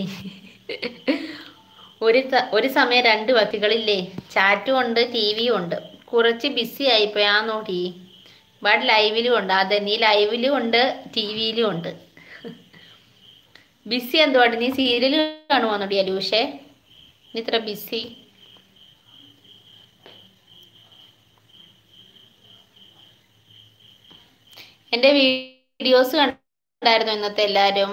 ഒരു ത- ഒരു സമയം രണ്ട് വ്യക്തികളില്ലേ ചാറ്റും ഉണ്ട് ടി വിയും ഉണ്ട് കുറച്ച് ബിസി ആയിപ്പോയി ആ നോടി ബട്ട് ലൈവിലും ഉണ്ട് അതെ നീ ലൈവിലും ഉണ്ട് ടി വിയിലും ഉണ്ട് ബിസി എന്തുവാണ് നീ സീരിയൽ കാണുവാന്നോടി അലൂഷേ നീ ഇത്ര ബിസി എൻ്റെ വീഡിയോസ് കണ്ടായിരുന്നു ഇന്നത്തെ എല്ലാവരും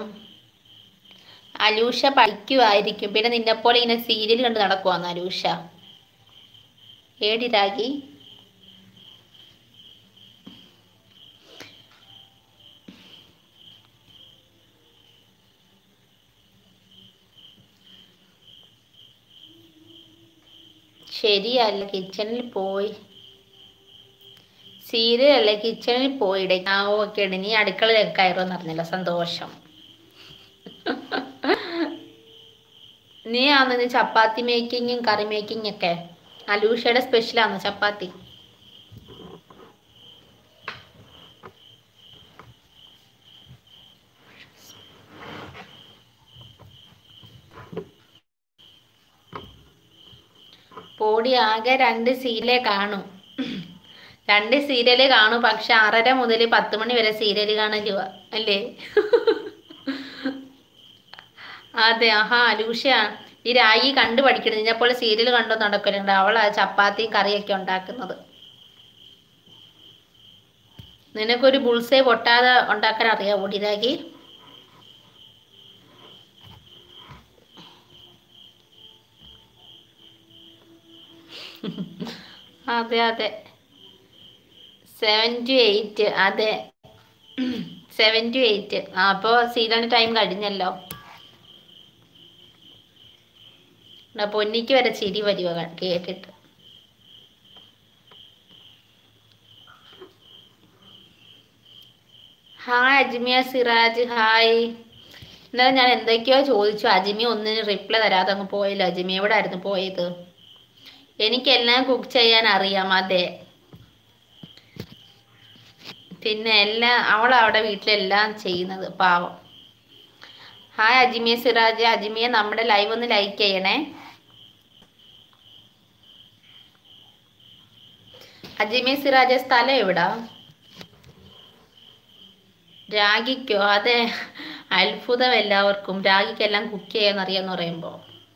അലൂഷ പഠിക്കുമായിരിക്കും പിന്നെ നിന്നെപ്പോലെ ഇങ്ങനെ സീരിയൽ കണ്ട് നടക്കുവാന്ന് അലൂഷ ഏടി രാഗി ശരിയല്ല കിച്ചണിൽ പോയി സീരിയൽ അല്ലേ കിച്ചണിൽ പോയിടെ ആ ഓക്കെ നീ അടുക്കളയിലേക്ക് കയറുമെന്ന് അറിഞ്ഞില്ല സന്തോഷം നീ ആന്ന് നീ ചപ്പാത്തി മേക്കിങ്ങും കറി മേക്കിംഗ് ഒക്കെ അലൂഷയുടെ സ്പെഷ്യലാന്ന് ചപ്പാത്തി പോടി ആകെ രണ്ട് സീരിയലേ കാണും രണ്ട് സീരിയലേ കാണൂ പക്ഷെ ആറര മുതൽ പത്ത് മണി വരെ സീരിയൽ കാണലുക അല്ലേ അതെ ആഹാ അലൂഷയാ ഈ രാഗി കണ്ടു പഠിക്കണം നിന്നെപ്പോലെ സീരിയൽ കണ്ടോ നടക്കലുണ്ട് അവളാ ചപ്പാത്തിയും കറിയൊക്കെ ഉണ്ടാക്കുന്നത് നിനക്കൊരു ബുൾസേ പൊട്ടാതെ ഉണ്ടാക്കാൻ അറിയാവോ ഡി രാഗി അതെ അതെ സെവൻ ടു എയ്റ്റ് അതെ സെവൻ ടു എയ്റ്റ് ആ അപ്പോൾ സീരിയലിൻ്റെ ടൈം കഴിഞ്ഞല്ലോ എന്നാ പൊന്നിക്ക് വരെ ചിരി വരുക കേട്ടിട്ട് ഹായ് അജ്മിയ സിറാജ് ഹായ് ഇന്നലെ ഞാൻ എന്തൊക്കെയോ ചോദിച്ചു അജിമി ഒന്നിന് റിപ്ലൈ തരാതെ അങ്ങ് പോയില്ല അജിമി എവിടെ ആയിരുന്നു പോയത് എനിക്കെല്ലാം കുക്ക് ചെയ്യാൻ അറിയാം അതെ പിന്നെ എല്ലാം അവളവിടെ വീട്ടിലെല്ലാം ചെയ്യുന്നത് പാവം ഹായ് അജിമിയ സിറാജ് അജിമിയെ നമ്മുടെ ലൈവ് ഒന്ന് ലൈക്ക് ചെയ്യണേ അജിമിയ സിറാജ് സ്ഥലം എവിടാ രാഗിക്കോ അതെ അത്ഭുതം എല്ലാവർക്കും രാഗിക്കെല്ലാം കുക്ക് ചെയ്യാൻ അറിയാന്ന് പറയുമ്പോൾ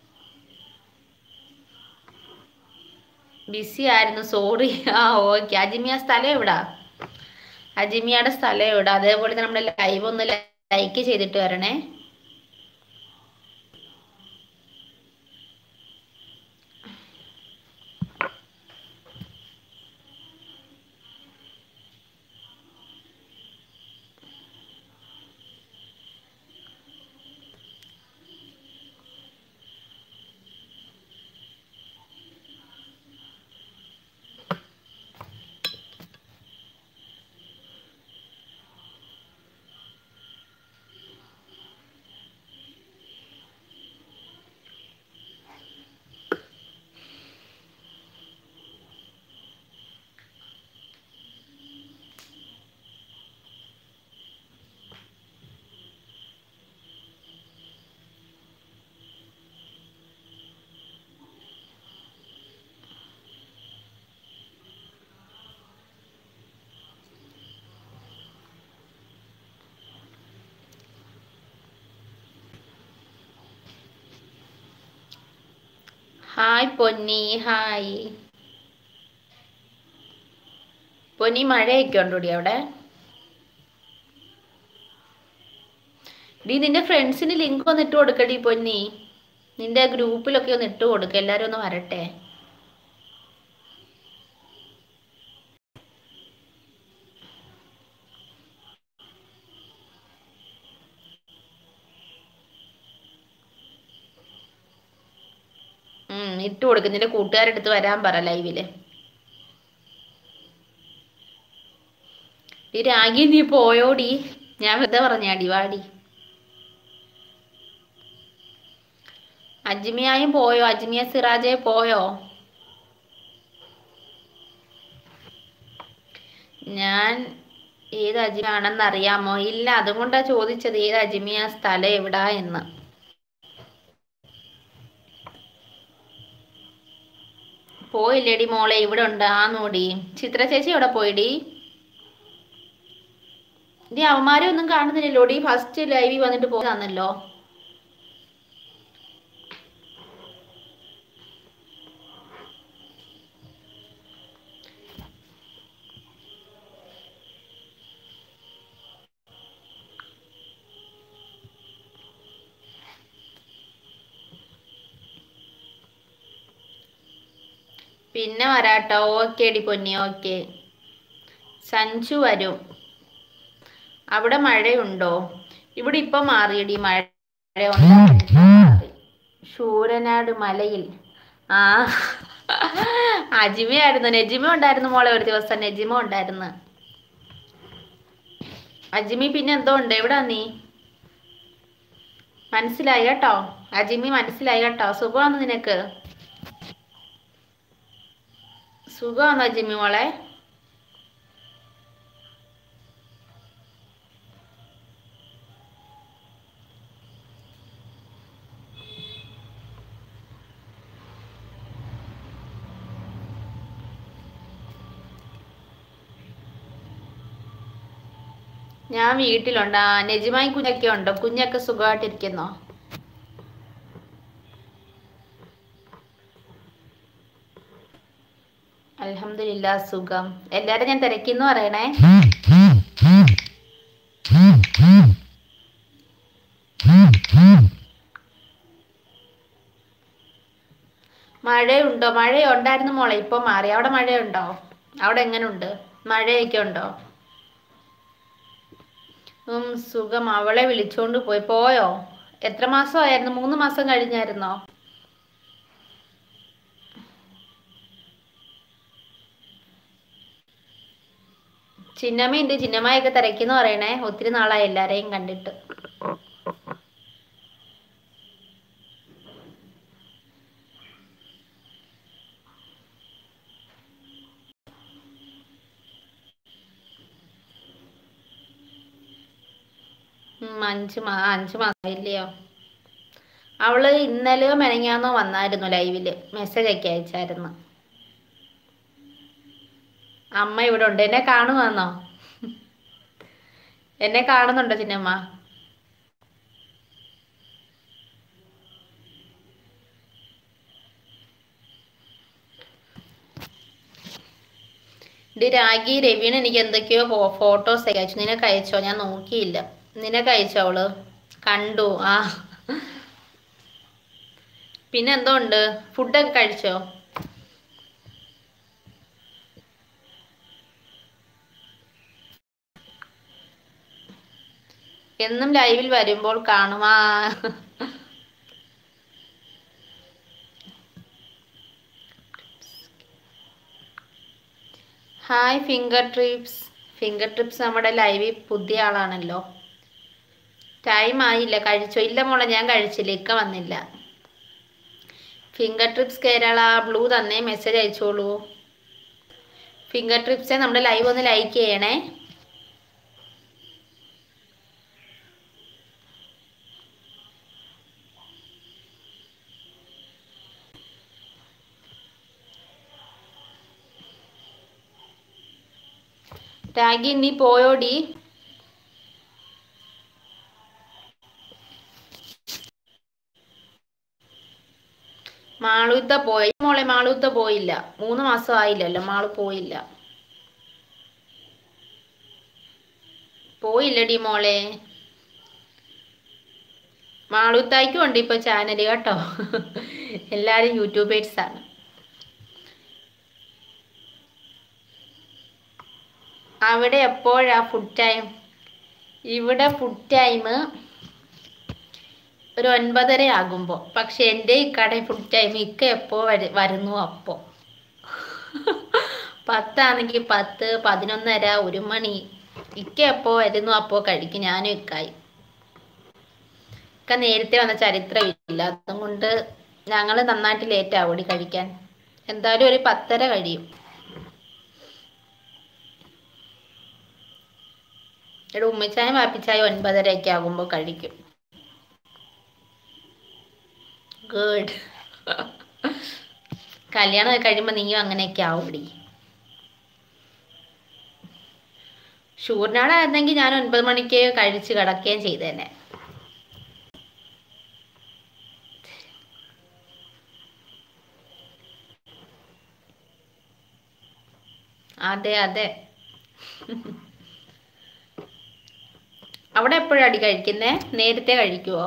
ബിസി ആയിരുന്നു സോറി ആ ഓക്കെ അജിമിയ സ്ഥലം എവിടാ അജിമിയയുടെ സ്ഥലം എവിടാ അതേപോലെ തന്നെ നമ്മുടെ ലൈവ് ഒന്ന് ലൈക്ക് ചെയ്തിട്ട് വരണേ ഹായ് പൊന്നി ഹായ് പൊന്നി മഴയൊക്കെ ഉണ്ടോടി അവിടെ ഡി നിന്റെ ഫ്രണ്ട്സിന് ലിങ്ക് ഒന്ന് ഇട്ട് കൊടുക്കടി പൊന്നി നിന്റെ ഗ്രൂപ്പിലൊക്കെ ഒന്ന് ഇട്ട് കൊടുക്ക എല്ലാരും ഒന്ന് വരട്ടെ ഉം ഇട്ട് കൊടുക്ക് നിന്റെ കൂട്ടുകാരെടുത്ത് വരാൻ പറ ലൈവില് ഈ രാഗി നീ പോയോടി ഞാൻ വെറുതെ പറഞ്ഞാടി വാടി അജ്മിയായും പോയോ അജ്മിയ സിറാജെ പോയോ ഞാൻ ഏത് അജ്മിയാണെന്ന് അറിയാമോ ഇല്ല അതുകൊണ്ടാ ചോദിച്ചത് ഏത് അജ്മിയ സ്ഥലം എവിടാ എന്ന് പോയില്ലേടി മോളെ ഇവിടെ ഉണ്ട് ആ നോടി ചിത്ര ചേച്ചി എവിടെ പോയിടി ഇനി അവന്മാരെ ഒന്നും കാണുന്നില്ലല്ലോടി ഫസ്റ്റ് ലൈവിൽ വന്നിട്ട് പോയതാണല്ലോ പിന്നെ വരാട്ടോ ഓക്കെ അടി പൊന്നി ഓക്കെ സഞ്ജു വരും അവിടെ മഴയുണ്ടോ ഇവിടെ ഇപ്പൊ മാറിയടി മഴ ഉണ്ടായിരുന്നു. മാറി. ശൂരനാട് മലയിൽ ആ അജിമയായിരുന്നു നെജിമ ഉണ്ടായിരുന്നു മോളെ ഒരു ദിവസം നെജിമ ഉണ്ടായിരുന്നു അജിമി പിന്നെ എന്തോ ഉണ്ട് എവിടാ നീ മനസ്സിലായി കേട്ടോ അജിമി മനസ്സിലായി കേട്ടോ സുഖമാണോ നിനക്ക് സുഖമാണോ ജിമ്മി മോളെ ഞാൻ വീട്ടിലുണ്ട് ആ നെജിമായി കുഞ്ഞൊക്കെ ഉണ്ടോ കുഞ്ഞൊക്കെ സുഖമായിട്ടിരിക്കുന്നോ അൽഹംദുലില്ലാ സുഖം എല്ലാരും ഞാൻ തിരക്കിന്ന് പറയണേ മഴയുണ്ടോ മഴ ഉണ്ടായിരുന്നു മോളെ ഇപ്പൊ മാറി അവിടെ മഴയുണ്ടോ അവിടെ എങ്ങനുണ്ട് മഴയൊക്കെ ഉണ്ടോ ഉം സുഖം അവളെ വിളിച്ചോണ്ട് പോയി പോയോ എത്ര മാസമായിരുന്നു മൂന്ന് മാസം കഴിഞ്ഞായിരുന്നോ ചിന്നമ്മയുണ്ട് ചിന്നമ്മയൊക്കെ തിരക്കിന്ന് പറയണേ ഒത്തിരി നാളായി എല്ലാരെയും കണ്ടിട്ട് ഉം, അഞ്ച് മാ അഞ്ച് മാസമായില്ലയോ അവള് ഇന്നലെയോ മെനങ്ങാന്നോ വന്നായിരുന്നു ലൈവില് മെസ്സേജ് ഒക്കെ അയച്ചായിരുന്നു അമ്മ ഇവിടെ ഉണ്ട് എന്നെ കാണുവാന്നോ എന്നെ കാണുന്നുണ്ടോ ചിന്നമ്മ ഡി രാഗി രവീണ് എനിക്ക് എന്തൊക്കെയോ ഫോട്ടോസ് ഒക്കെ അയച്ചു നിനക്ക് അയച്ചോ ഞാൻ നോക്കിയില്ല നിനക്ക് അയച്ചോ അവള് കണ്ടു ആ പിന്നെ എന്തോ ഉണ്ട് ഫുഡൊക്കെ കഴിച്ചോ എന്നും ലൈവിൽ വരുമ്പോൾ കാണും ആ hi finger trips finger trips നമ്മുടെ ലൈവിൽ പുതിയ ആളാണല്ലോ ടൈം ആയില്ല കഴിച്ചോ ഇല്ല മോളെ ഞാൻ കഴിച്ചില്ല ഇക്ക വന്നില്ല ഫിംഗർ ട്രിപ്സ് കേരള ബ്ലൂ തന്നെ മെസ്സേജ് അയച്ചോളൂ ഫിംഗർ ട്രിപ്സെ നമ്മുടെ ലൈവ് ഒന്ന് ലൈക്ക് ചെയ്യണേ രാഗി നീ പോയോടി മാളുത്ത പോയി മോളെ മാളുത്ത പോയില്ല മൂന്ന് മാസം ആയില്ലല്ലോ മാള് പോയില്ല പോയില്ലടി മോളെ മാളുത്തായിക്കും ഉണ്ട് ഇപ്പൊ ചാനൽ കേട്ടോ എല്ലാരും യൂട്യൂബേഴ്സ് ആണ് അവിടെ എപ്പോഴാ ഫുഡ് ടൈം ഇവിടെ ഫുഡ് ടൈം ഒരു ഒൻപതര ആകുമ്പോൾ പക്ഷെ എൻ്റെ ഈ കടയിൽ ഫുഡ് ടൈം ഇക്ക എപ്പോൾ വരു വരുന്നു അപ്പോൾ പത്താണെങ്കിൽ പത്ത് പതിനൊന്നര ഒരു മണി ഇക്ക എപ്പോൾ വരുന്നു അപ്പോൾ കഴിക്കും ഞാനും ഇക്കായി ഇക്ക നേരത്തെ വന്ന ചരിത്രമില്ല അതുകൊണ്ട് ഞങ്ങൾ നന്നായിട്ട് ലേറ്റ് ആവൂടി കഴിക്കാൻ എന്തായാലും ഒരു പത്തര കഴിയും ഇവിടെ ഉമ്മച്ചായും വാപ്പിച്ചായും ഒൻപതരയൊക്കെ ആകുമ്പോൾ കഴിക്കും ഗുഡ് കല്യാണം ഒക്കെ കഴിയുമ്പോൾ നീയും അങ്ങനെയൊക്കെ ആവൂടി ഷൂറിനാടായിരുന്നെങ്കിൽ ഞാൻ ഒൻപത് മണിക്ക് കഴിച്ച് കിടക്കുകയും ചെയ്തേനെ അതെ അതെ അവിടെ എപ്പോഴാണ് അടി കഴിക്കുന്നേ നേരത്തെ കഴിക്കുവോ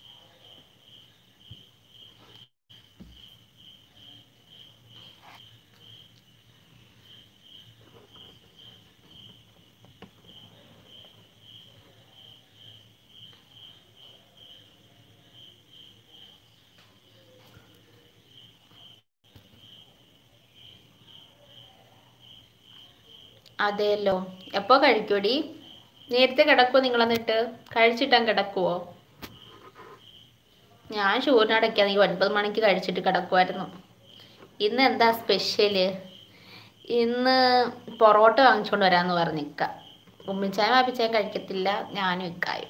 അതെയല്ലോ എപ്പോ കഴിക്കൂടി നേരത്തെ കിടക്കുവോ നിങ്ങൾ എന്നിട്ട് കഴിച്ചിട്ടാ കിടക്കുവോ ഞാൻ ഷൂറിനടയ്ക്കാന്ന് ഈ ഒൻപത് മണിക്ക് കഴിച്ചിട്ട് കിടക്കുമായിരുന്നു ഇന്ന് എന്താ സ്പെഷ്യല് ഇന്ന് പൊറോട്ട വാങ്ങിച്ചുകൊണ്ട് വരാമെന്ന് പറഞ്ഞിക്ക ഉമ്മിച്ചായും വാപ്പിച്ചായും കഴിക്കത്തില്ല ഞാനും ഇക്കായും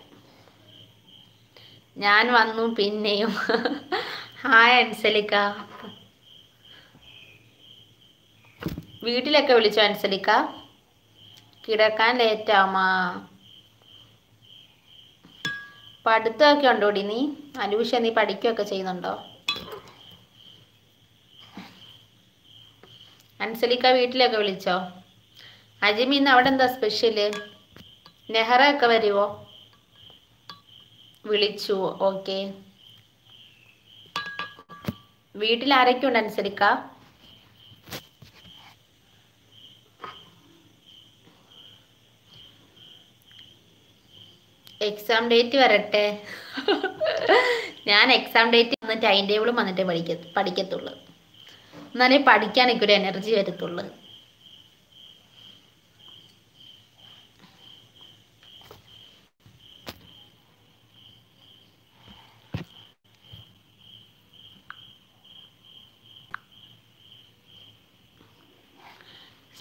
ഞാൻ വന്നു പിന്നെയും ഹായ് അൻസലിക്ക വീട്ടിലൊക്കെ വിളിച്ചോ അൻസലിക്ക കിടക്കാൻ ലേറ്റ് ആമാ പഠിത്തമൊക്കെ ഉണ്ടോടി നീ അനൂഷ നീ പഠിക്കുകയൊക്കെ ചെയ്യുന്നുണ്ടോ അൻസലിക്ക വീട്ടിലൊക്കെ വിളിച്ചോ അജിമി ഇന്ന് അവിടെ എന്താ സ്പെഷ്യല് നെഹ്റ ഒക്കെ വരുവോ വിളിച്ചു ഓക്കെ വീട്ടിൽ ആരൊക്കെ ഉണ്ട് അൻസലിക്ക എക്സാം ഡേറ്റ് വരട്ടെ ഞാൻ എക്സാം ഡേറ്റ് വന്ന് ടൈം ടേബിളും വന്നിട്ടേ പഠിക്ക പഠിക്കത്തുള്ളൂ എന്നാലേ പഠിക്കാനൊക്കെ ഒരു എനർജി വരത്തുള്ളൂ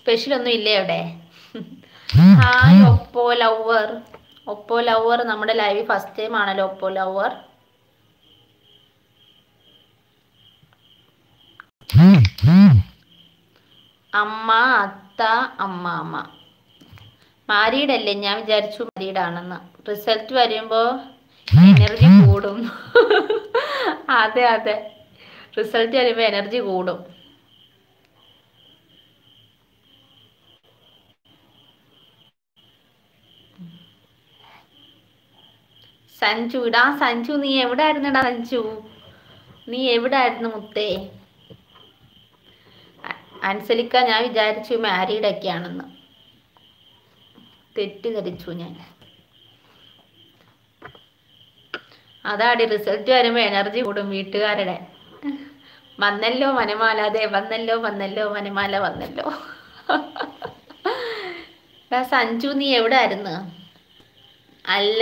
സ്പെഷ്യൽ ഒന്നും ഇല്ലേ അവിടെ hi Oppo lover Oppo lover നമ്മുടെ ലൈവ് ഫസ്റ്റ് ടൈം ആണല്ലോ ഒപ്പോ ലവർ അമ്മ അത്ത അമ്മ അമ്മ മാരീഡ് അല്ലേ ഞാൻ വിചാരിച്ചു മാരീഡ് ആണെന്ന് റിസൾട്ട് വരുമ്പോൾ എനർജി കൂടും അതെ അതെ റിസൾട്ട് വരുമ്പോൾ എനർജി കൂടും സഞ്ജു ഇടാ സഞ്ജു നീ എവിടെ ആയിരുന്നടാ സഞ്ജു നീ എവിടെ ആയിരുന്നു മുത്തേ അ- അൻസലിക്ക ഞാൻ വിചാരിച്ചു മാരീഡ് ഒക്കെ ആണെന്ന് തെറ്റിദ്ധരിച്ചു ഞാൻ അതാടി റിസൾട്ട് വരുമ്പോൾ എനർജി കൂടും വീട്ടുകാരുടെ വന്നല്ലോ വനമാല അതെ വന്നല്ലോ വന്നല്ലോ വനമാല വന്നല്ലോ എടാ സഞ്ജു നീ എവിടെ ആയിരുന്നു അല്ല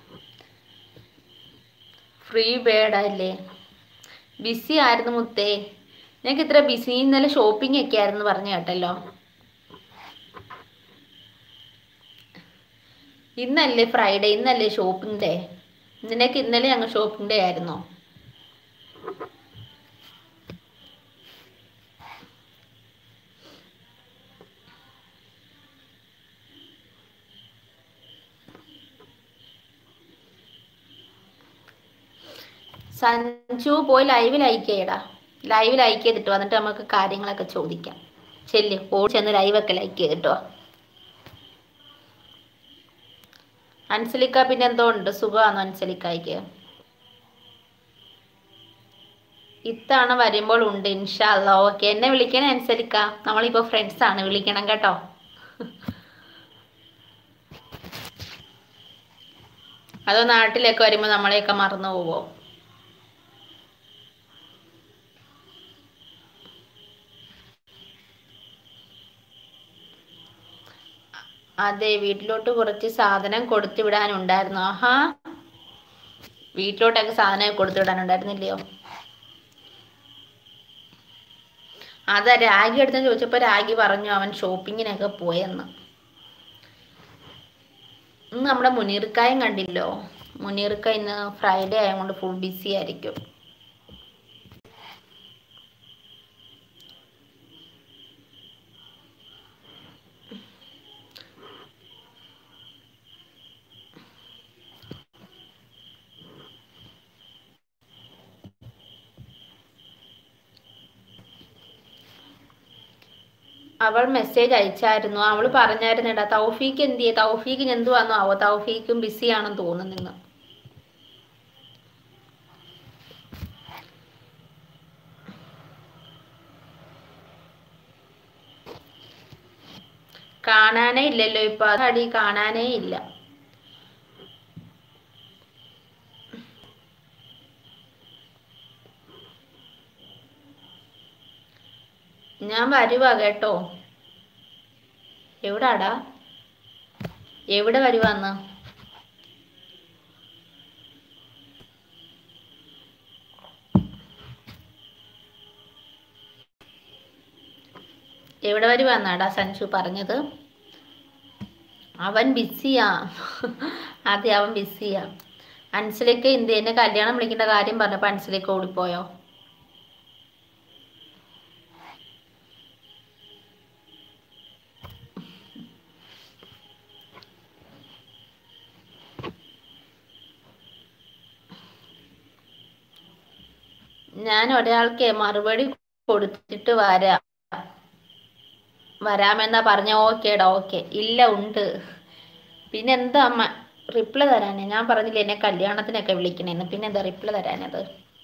ഫ്രീ ബേഡല്ലേ ബിസി ആയിരുന്നു മുത്തേ ഞങ്ങൾക്ക് ഇത്ര ബിസി ഇന്നലെ ഷോപ്പിംഗ് ഒക്കെ ആയിരുന്നു പറഞ്ഞു കേട്ടല്ലോ ഇന്നല്ലേ ഫ്രൈഡേ ഇന്നല്ലേ ഷോപ്പിംഗ് ഡേ നിനക്ക് ഇന്നലെ ഞങ്ങൾ ഷോപ്പിംഗ് ഡേ ആയിരുന്നോ സഞ്ജു പോയി ലൈവ് ലൈക്ക് ചെയ്യടാ ലൈവ് ലൈക്ക് ചെയ്തിട്ട് വന്നിട്ട് നമുക്ക് കാര്യങ്ങളൊക്കെ ചോദിക്കാം ചെല്ല് ഓടി ചെന്ന് ലൈവൊക്കെ ലൈക്ക് ചെയ്തിട്ടോ അൻസലിക്ക പിന്നെ എന്തോ ഉണ്ട് സുഖമാണോ അൻസലിക്കായിക്ക് ഇത്തവണ വരുമ്പോൾ ഉണ്ട് ഇൻഷാല്ല ഓക്കെ എന്നെ വിളിക്കണേ അൻസലിക്ക നമ്മളിപ്പോ ഫ്രണ്ട്സ് ആണ് വിളിക്കണം കേട്ടോ അതോ നാട്ടിലൊക്കെ വരുമ്പോൾ നമ്മളെയൊക്കെ മറന്നു പോവോ അതെ വീട്ടിലോട്ട് കുറച്ച് സാധനം കൊടുത്തു വിടാനുണ്ടായിരുന്നു ആഹാ വീട്ടിലോട്ടൊക്കെ സാധനം കൊടുത്തു വിടാനുണ്ടായിരുന്നില്ലയോ അതാ രാഗി എടുത്തെന്ന് ചോദിച്ചപ്പോൾ രാഗി പറഞ്ഞു അവൻ ഷോപ്പിങ്ങിനൊക്കെ പോയെന്ന് ഇന്ന് നമ്മുടെ മുനീർക്കായും കണ്ടില്ലോ മുനീർക്ക ഇന്ന് ഫ്രൈഡേ ആയതുകൊണ്ട് ഫുൾ ബിസി ആയിരിക്കും അവൾ മെസ്സേജ് അയച്ചായിരുന്നു അവൾ പറഞ്ഞായിരുന്നെടാ തൗഫീക്ക് എന്ത് ചെയ്യേ തൗഫീക്കിന് എന്തുവാന്നോ ആവോ തൗഫീക്കും ബിസി ആണെന്ന് തോന്നുന്നു ഇന്ന് കാണാനേ ഇല്ലല്ലോ ഇപ്പൊ അതടി കാണാനേ ഇല്ല ഞാൻ വരുവാ കേട്ടോ എവിടാടാ എവിടെ വരുവാന്ന് എവിടെ വരുവാന്നാടാ സഞ്ജു പറഞ്ഞത് അവൻ ബിസിയാ അതെ അവൻ ബിസിയാ അൻസിലേക്ക് എന്ത് എന്നെ കല്യാണം വിളിക്കേണ്ട കാര്യം പറഞ്ഞപ്പോ അൻസിലേക്ക് ഓടിപ്പോയോ ഞാൻ ഒരാൾക്ക് മറുപടി കൊടുത്തിട്ട് വരാം വരാമെന്നാ പറഞ്ഞ ഓക്കേടാ ഓക്കെ ഇല്ല ഉണ്ട് പിന്നെ എന്താ അമ്മ റിപ്ലൈ തരാനേ ഞാൻ പറഞ്ഞില്ലേ എന്നെ കല്യാണത്തിനൊക്കെ വിളിക്കണേന്ന് പിന്നെ എന്താ റിപ്ലൈ തരാനത്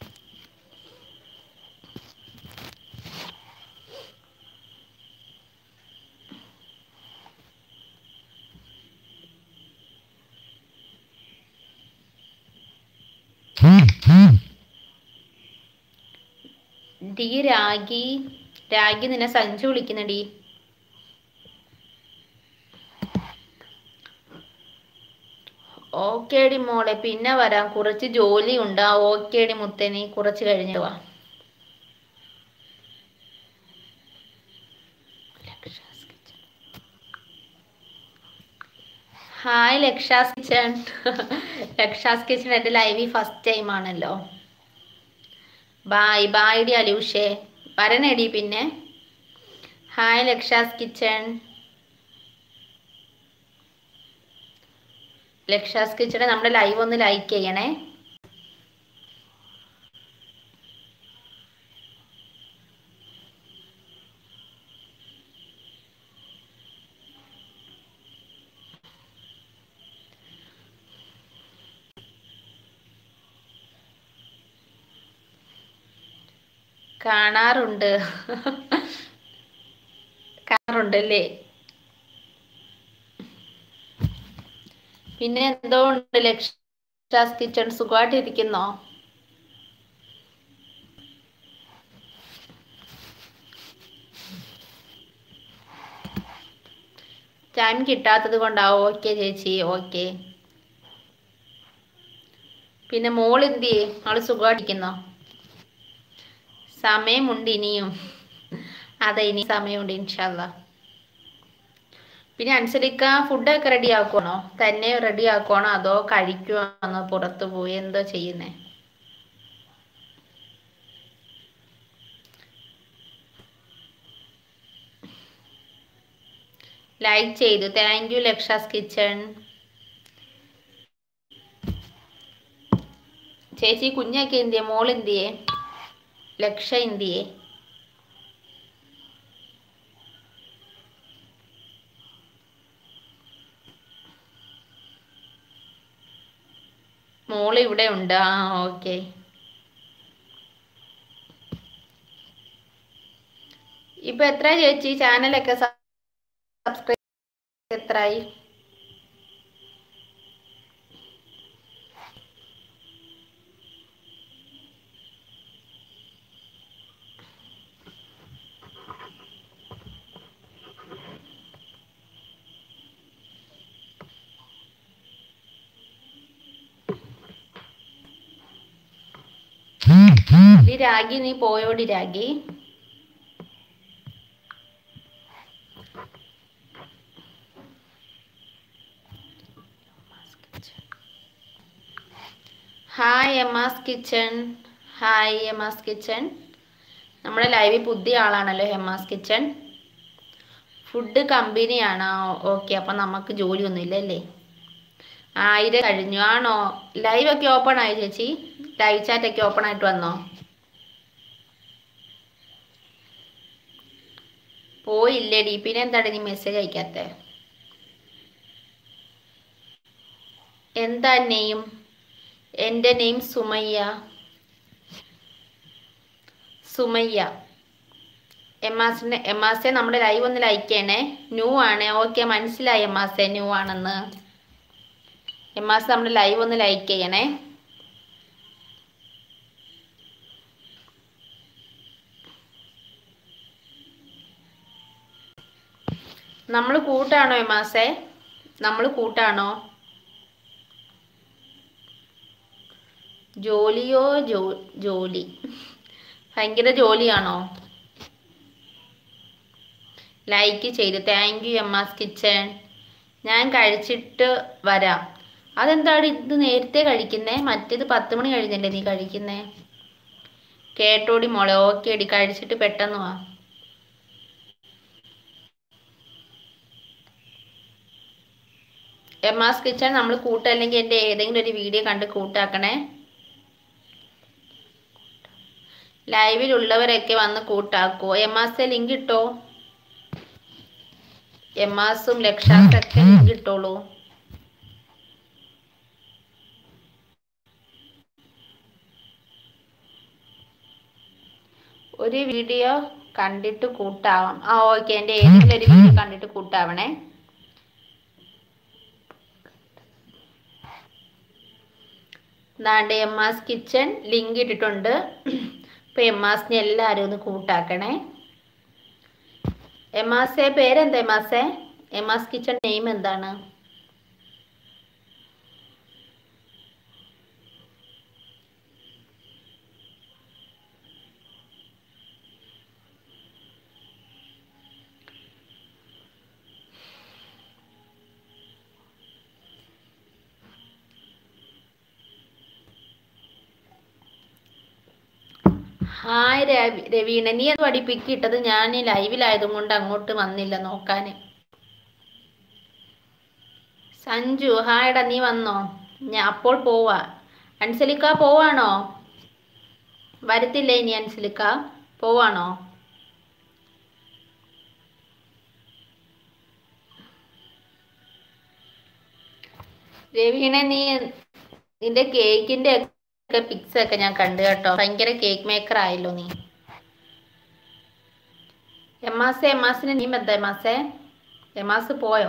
ഡി രാഗി രാഗി നിന്നെ സഞ്ജു വിളിക്കുന്നടി ഓക്കേടി മോളെ പിന്നെ വരാം കുറച്ച് ജോലി ഉണ്ട് ആ ഓക്കേടി മുത്തനി കുറച്ച് കഴിഞ്ഞ് വാ hi Laksha's kitchen Laksha's kitchen എൻ്റെ ലൈവിൽ ഫസ്റ്റ് ടൈം ആണല്ലോ ബായ് ബായ് ഡി അലൂഷേ വരണേടി പിന്നെ ഹായ് ലക്ഷാസ് കിച്ചൺ ലക്ഷാസ് കിച്ചണ് നമ്മുടെ ലൈവ് ഒന്ന് ലൈക്ക് ചെയ്യണേ കാണാറുണ്ട് കാണാറുണ്ടല്ലേ പിന്നെ എന്തോ ഉണ്ട് ലക്ഷാസ് കിച്ചൺ സുഖമായിട്ടിരിക്കുന്നോ ടൈം കിട്ടാത്തത് കൊണ്ടാവും ഓക്കെ ചേച്ചി ഓക്കെ പിന്നെ മോൾ എന്തിയേ ആള് സുഖമായിട്ടിരിക്കുന്നോ സമയമുണ്ട് ഇനിയും അതെ ഇനി സമയമുണ്ട് ഇൻഷാല്ല പിന്നെ അനുസരിക്ക ഫുഡൊക്കെ റെഡി ആക്കുവാണോ തന്നെ റെഡി ആക്കുവാണോ അതോ കഴിക്കുവാണോ പുറത്ത് പോയി എന്തോ ചെയ്യുന്നേ ലൈക്ക് ചെയ്തു താങ്ക് യു ലക്ഷാസ് കിച്ചൺ ചേച്ചി കുഞ്ഞൊക്കെ എന്തിയെ മോൾ എന്തിയെ ലക്ഷ എന്തിയെ മോള് ഇവിടെ ഉണ്ട് ആ ഓക്കെ ഇപ്പൊ എത്ര ചേച്ചി ചാനലൊക്കെ സബ്സ്ക്രൈബ് എത്രയായി ഈ രാഗി നീ പോയോടി Ragi hi Emma's kitchen hi Emma's kitchen നമ്മുടെ ലൈവിൽ പുതിയ ആളാണല്ലോ ഹെമാസ് കിച്ചൺ ഫുഡ് കമ്പനിയാണോ ഓക്കെ അപ്പം നമുക്ക് ജോലിയൊന്നും ഇല്ലല്ലേ ആയിരം കഴിഞ്ഞു ആണോ ലൈവ് ഒക്കെ ഓപ്പൺ ആയി ചേച്ചി ലൈവ് ചാറ്റ് ഒക്കെ ഓപ്പൺ ആയിട്ട് വന്നോ പോയില്ലേടി പിന്നെ എന്താണ് നീ മെസ്സേജ് അയക്കാത്ത എന്താ നെയിം എൻ്റെ നെയിം സുമയ്യ സുമയ്യ എമാസിനെ എമാസെ നമ്മുടെ ലൈവ് ഒന്ന് ലൈക്ക് ചെയ്യണേ ന്യൂ ആണ് ഓക്കെ മനസ്സിലായി എമാസെ ന്യൂ ആണെന്ന് എമാസ് നമ്മുടെ ലൈവ് ഒന്ന് ലൈക്ക് ചെയ്യണേ നമ്മൾ കൂട്ടാണോ എമാസെ നമ്മൾ കൂട്ടാണോ ജോലിയോ ജോ ജോലി ഭയങ്കര ജോലിയാണോ ലൈക്ക് ചെയ്തു താങ്ക് യു എമ്മാസ് കിച്ചൺ ഞാൻ കഴിച്ചിട്ട് വരാം അതെന്താണ് ഇത് നേരത്തെ കഴിക്കുന്നേ മറ്റേത് പത്ത് മണി കഴിഞ്ഞല്ലേ നീ കഴിക്കുന്നേ കേട്ടോടി മോളെ ഓക്കെ അടി കഴിച്ചിട്ട് പെട്ടെന്ന് വാ എമ്മാസ് കിച്ചൺ നമ്മൾ കൂട്ടല്ലെങ്കിൽ എൻ്റെ ഏതെങ്കിലും ഒരു വീഡിയോ കണ്ട് കൂട്ടാക്കണേ ലൈവിലുള്ളവരൊക്കെ വന്ന് കൂട്ടാക്കുമോ എമ്മാസെ ലിങ്ക് ഇട്ടോ എമ്മാസും ലക്ഷാസൊക്കെ ലിങ്ക് ഇട്ടോളൂ ഒരു വീഡിയോ കണ്ടിട്ട് കൂട്ടാവാം ആ ഓക്കെ എൻ്റെ ഏതെങ്കിലും ഒരു വീഡിയോ കണ്ടിട്ട് കൂട്ടാവണേ ദാണ്ട് എമ്മാസ് കിച്ചൺ ലിങ്ക് ഇട്ടിട്ടുണ്ട് അപ്പോൾ എമ്മാസിനെ എല്ലാവരും ഒന്ന് കൂട്ടാക്കണേ എമ്മാസെ പേരെന്താ എമ്മാസെ എമ്മാസ് കിച്ചൺ നെയിം എന്താണ് ഹായ് രവി രവീണ നീ അത് പഠിപ്പിക്കിട്ടത് ഞാൻ ലൈവിലായതും കൊണ്ട് അങ്ങോട്ട് വന്നില്ല നോക്കാൻ സഞ്ജു ഹായടാ നീ വന്നോ ഞാൻ അപ്പോൾ പോവാ അൻസലിക്ക പോവാണോ വരത്തില്ല ഇനി അൻസലിക്ക പോവാണോ രവീണ നീ നിന്റെ കേക്കിന്റെ ഒക്കെ പിക്സ് ഒക്കെ ഞാൻ കണ്ടു കേട്ടോ ഭയങ്കര കേക്ക് മേക്കർ ആയല്ലോ നീ എമാസെ എമാസിന് നീ എന്താ എമാസെ എമാസ് പോയോ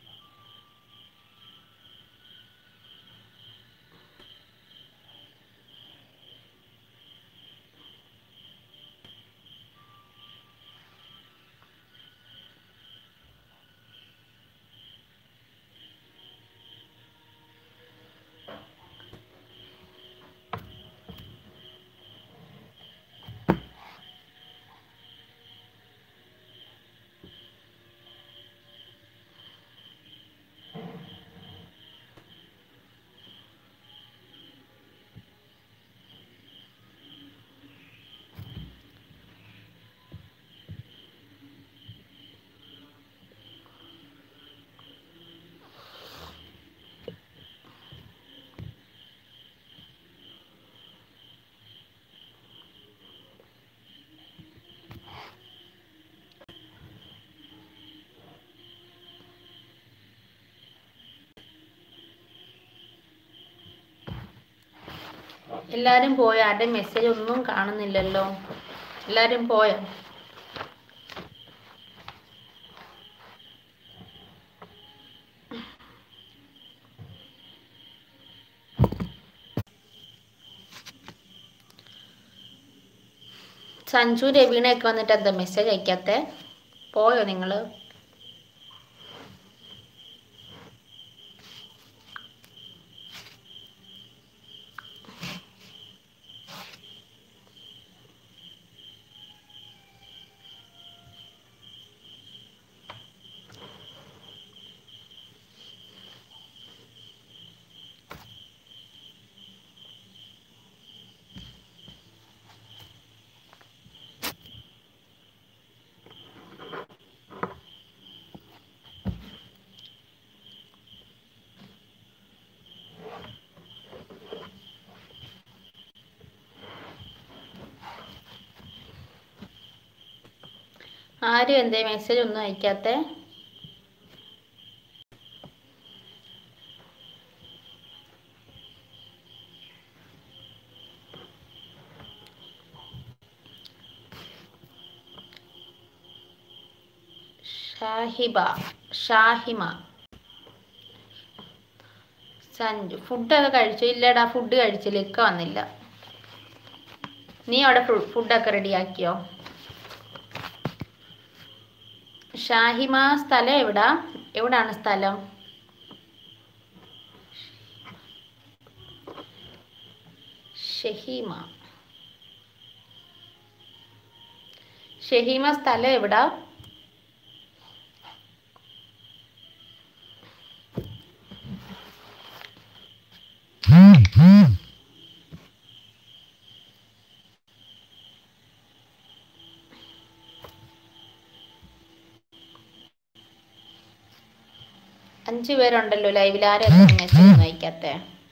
എല്ലാരും പോയോ ആരുടെ മെസ്സേജ് ഒന്നും കാണുന്നില്ലല്ലോ എല്ലാരും പോയോ സഞ്ജു രവീണയൊക്കെ വന്നിട്ട് എന്താ മെസ്സേജ് അയക്കാത്തെ പോയോ നിങ്ങള് ആരും എന്തേ മെസ്സേജ് ഒന്നും അയക്കാത്തെ ഷാഹിബ ഷാഹിമ സഞ്ജു ഫുഡൊക്കെ കഴിച്ചു ഇല്ലടാ ഫുഡ് കഴിച്ചില്ല ഇക്ക വന്നില്ല നീ അവിടെ ഫുഡൊക്കെ റെഡിയാക്കിയോ ഷാഹിമ സ്ഥലം എവിടാ എവിടാണ് സ്ഥലം ഷഹീമ ഷഹീമ സ്ഥലം എവിടാ അഞ്ചു പേരുണ്ടല്ലോ ലൈവിൽ ആരും മെസ്സേജ് ഒന്നും അയക്കാത്തെ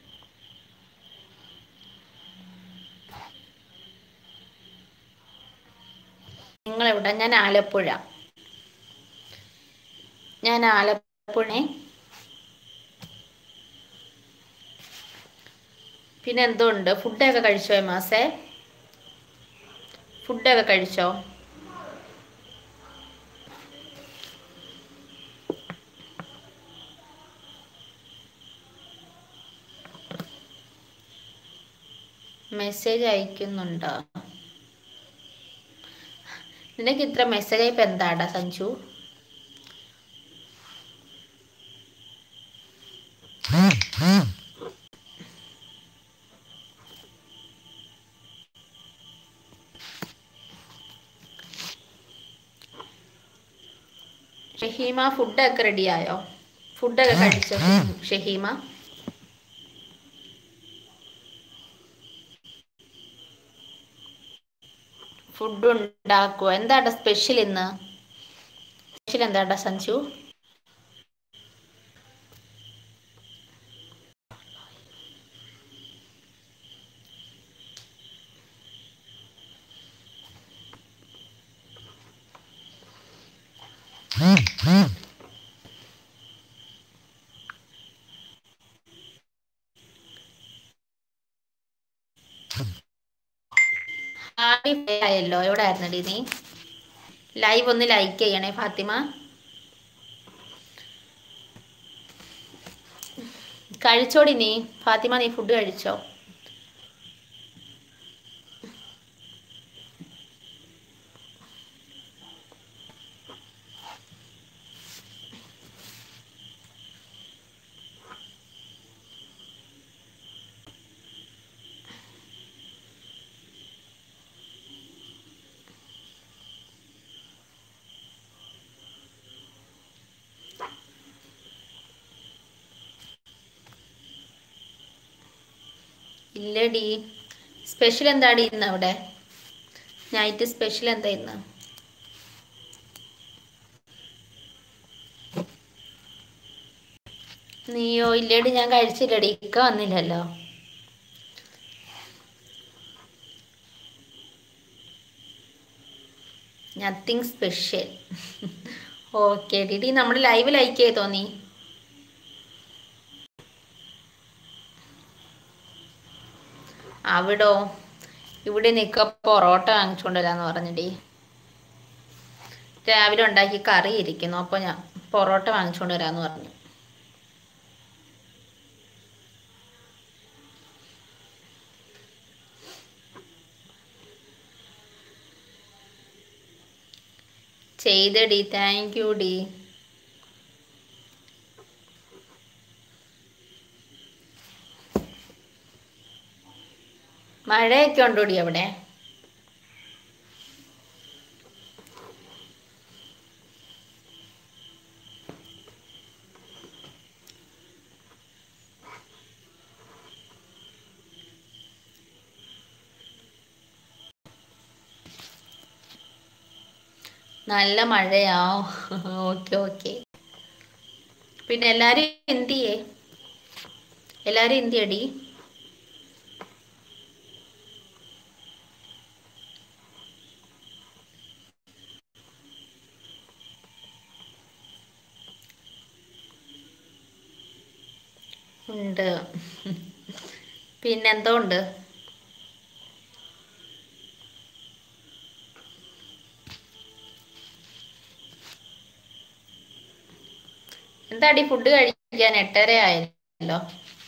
നിങ്ങളെവിടെ ഞാൻ ആലപ്പുഴ ഞാൻ ആലപ്പുഴ പിന്നെ എന്തുണ്ട് ഫുഡൊക്കെ കഴിച്ചോ മാസേ ഫുഡൊക്കെ കഴിച്ചോ മെസ്സേജ് അയക്കുന്നുണ്ടോ നിനക്ക് ഇത്ര മെസ്സേജ് അയപ്പ് എന്താടാ സഞ്ജു ഷഹീമ ഫുഡൊക്കെ റെഡിയായോ ഫുഡൊക്കെ കഴിച്ചോ ഷഹീമ ഫുഡ് ഉണ്ടാക്കുവോ എന്താടാ സ്പെഷ്യൽ ഇന്ന് സ്പെഷ്യൽ എന്താടാ സഞ്ജു ഹാപ്പി ആയല്ലോ എവിടെ ആയിരുന്നടി നീ ലൈവ് ഒന്ന് ലൈക്ക് ചെയ്യണേ ഫാത്തിമ കഴിച്ചോടി നീ ഫാത്തിമ നീ ഫുഡ് കഴിച്ചോ ഇല്ലടി സ്പെഷ്യൽ എന്താടി ഇന്ന് അവിടെ നൈറ്റ് സ്പെഷ്യൽ എന്താ ഇന്ന് നീയോ ഇല്ലേടി ഞാൻ കഴിച്ചില്ലടി ഇക്ക വന്നില്ലല്ലോ നത്തിങ് സ്പെഷ്യൽ ഓക്കെ ഡിഡി നമ്മുടെ ലൈവ് ലൈക്ക് ചെയ്തോ നീ അവിടോ ഇവിടെ നിക്ക പൊറോട്ട വാങ്ങിച്ചുകൊണ്ട് വരാന്ന് പറഞ്ഞിടി രാവിലെ ഉണ്ടാക്കി കറി ഇരിക്കുന്നു അപ്പോൾ ഞാൻ പൊറോട്ട വാങ്ങിച്ചുകൊണ്ട് വരാന്ന് പറഞ്ഞു ചെയ്തടി താങ്ക് യു ഡി മഴയൊക്കെ ഉണ്ടോടി അവിടെ നല്ല മഴയാ ഓക്കെ ഓക്കെ പിന്നെ എല്ലാരും എന്തിയേ എല്ലാരും എന്തിയടി ഉണ്ട് പിന്നെന്തോ ഉണ്ട് എന്താടി ഫുഡ് കഴിക്കാൻ എട്ടര ആയല്ലോ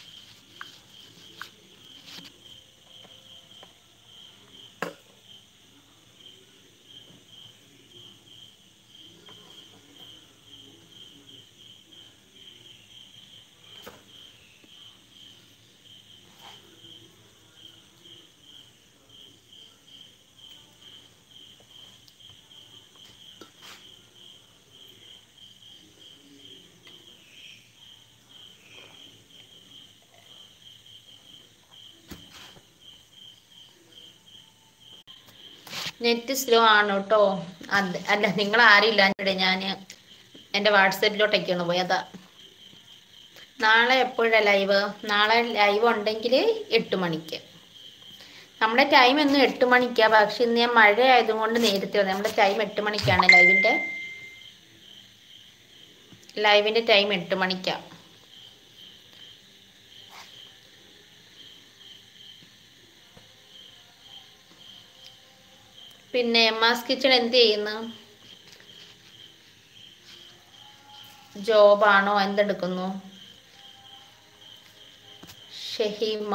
നെറ്റ് സ്ലോ ആണ് കേട്ടോ അത് അല്ല നിങ്ങൾ ആരും ഇല്ലാഞ്ഞിടെ ഞാൻ എൻ്റെ വാട്സപ്പിലോട്ടൊക്കെ ഒന്ന് പോയി അതാ നാളെ എപ്പോഴാണ് ലൈവ് നാളെ ലൈവ് ഉണ്ടെങ്കിൽ എട്ട് മണിക്ക് നമ്മുടെ ടൈം എന്നും എട്ട് മണിക്കാണ് പക്ഷെ ഇന്ന് ഞാൻ മഴ ആയതുകൊണ്ട് നേരത്തെ വന്നു നമ്മുടെ ടൈം എട്ട് മണിക്കാണ് ലൈവിൻ്റെ ലൈവിൻ്റെ ടൈം എട്ട് മണിക്കാണ് പിന്നെ എമ്മാസ് കിച്ചൺ എന്ത് ചെയ്യുന്നു ജോബാണോ എന്തെടുക്കുന്നു ഷഹീമ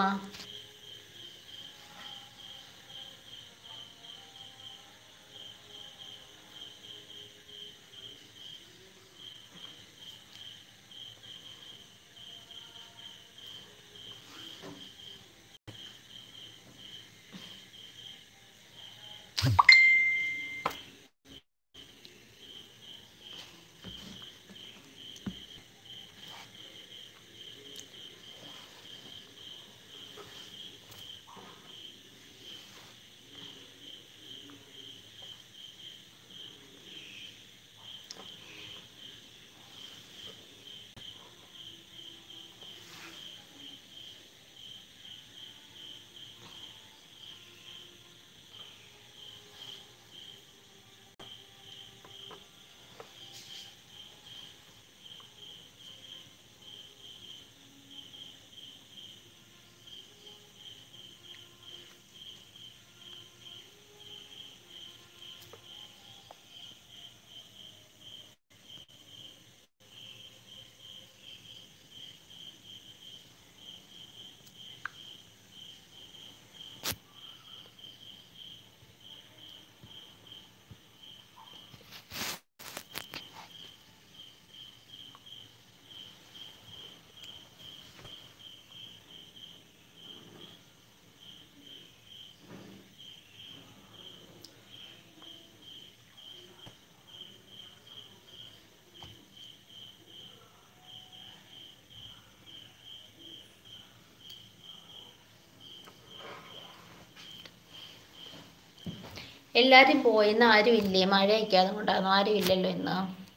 എല്ലാരും പോയി ഇന്ന് ആരും ഇല്ലേ മഴയൊക്കെ അതുകൊണ്ടാണോ ആരും ഇല്ലല്ലോ ഇന്ന്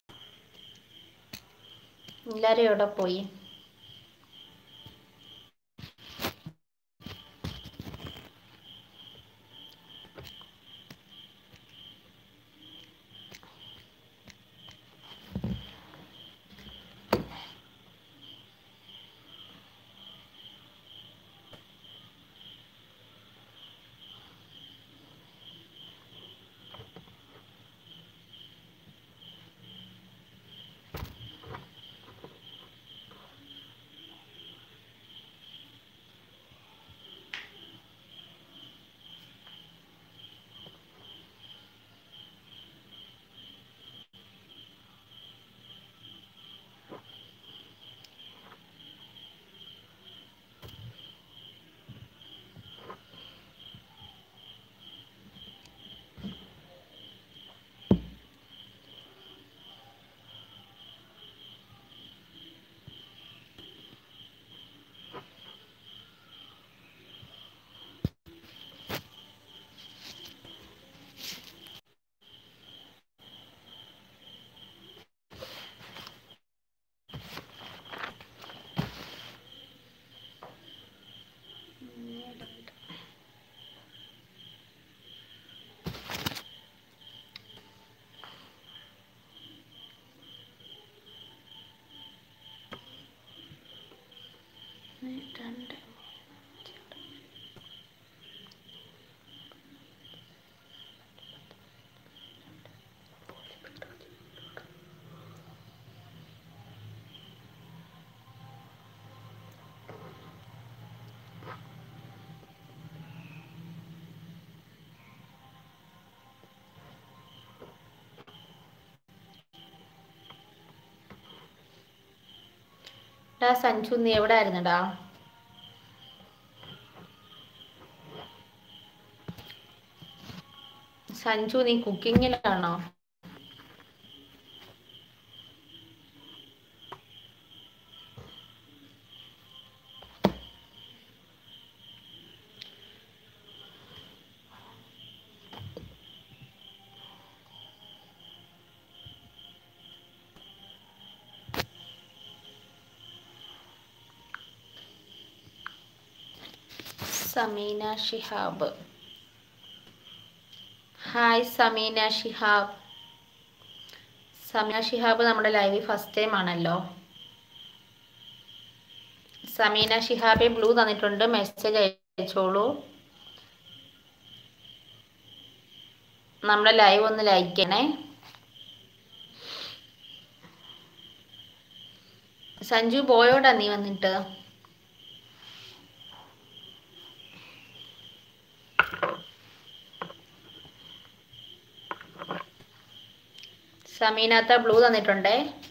എല്ലാരും എവിടെ പോയി രണ്ട് ഡാ സഞ്ജു നീ എവിടെ ആയിരുന്നടാ സഞ്ജു നീ കുക്കിങ്ങിലാണോ സമീന ഷിഹാബ് ഹായ് സമീന ഷിഹാബ് സമീന ഷിഹാബ് നമ്മുടെ ലൈവിൽ ഫസ്റ്റ് ടൈം ആണല്ലോ സമീന ഷിഹാബെ ബ്ലൂ തന്നിട്ടുണ്ട് മെസ്സേജ് അയച്ചോളൂ നമ്മുടെ ലൈവ് ഒന്ന് ലൈക്ക് ചെയ്യണേ സഞ്ജു പോയോടാ നീ വന്നിട്ട് സമീനാത്ത ബ്ലൂ തന്നിട്ടുണ്ടേ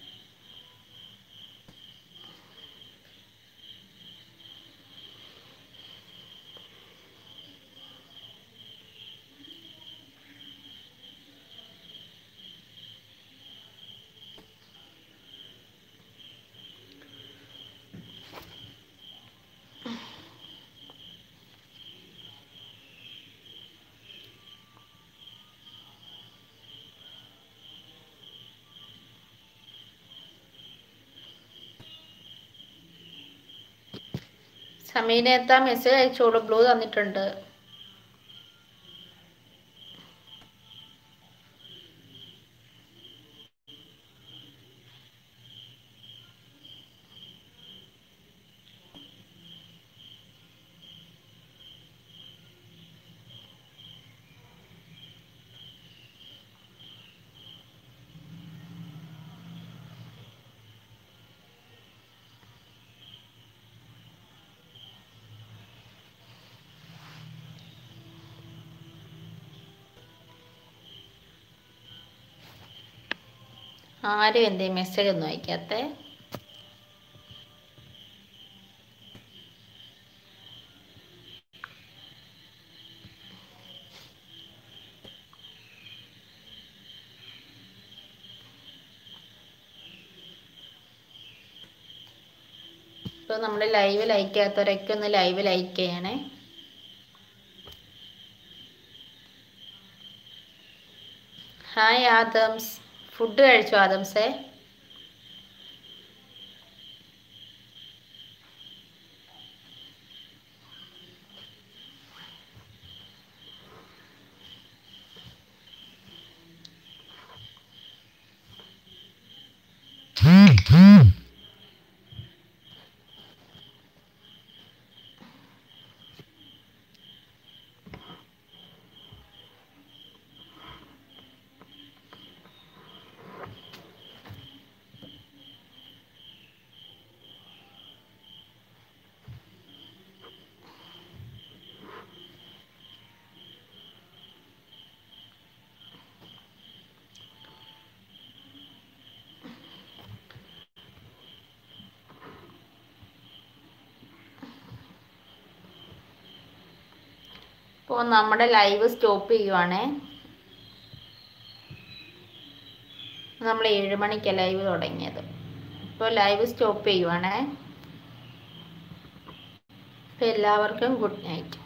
സമീനത്ത മെസ്സേജ് അയച്ചോളൂ ബ്ലൂ തന്നിട്ടുണ്ട് ആരും എന്തേ മെസ്സേജ് ഒന്നും അയക്കാത്തെ ഇപ്പോൾ നമ്മുടെ ലൈവ് ലൈക്ക് ചെയ്യാത്തവരൊക്കെ ഒന്ന് ലൈവ് ലൈക്ക് ചെയ്യണേ ഹായ് ആദംസ് ഫുഡ് കഴിച്ചോ ആദംസേ ഇപ്പോൾ നമ്മുടെ ലൈവ് സ്റ്റോപ്പ് ചെയ്യുവാണേ നമ്മൾ ഏഴ് മണിക്കാണ് ലൈവ് തുടങ്ങിയത് ഇപ്പോൾ ലൈവ് സ്റ്റോപ്പ് ചെയ്യുവാണേ അപ്പോൾ എല്ലാവർക്കും ഗുഡ് നൈറ്റ്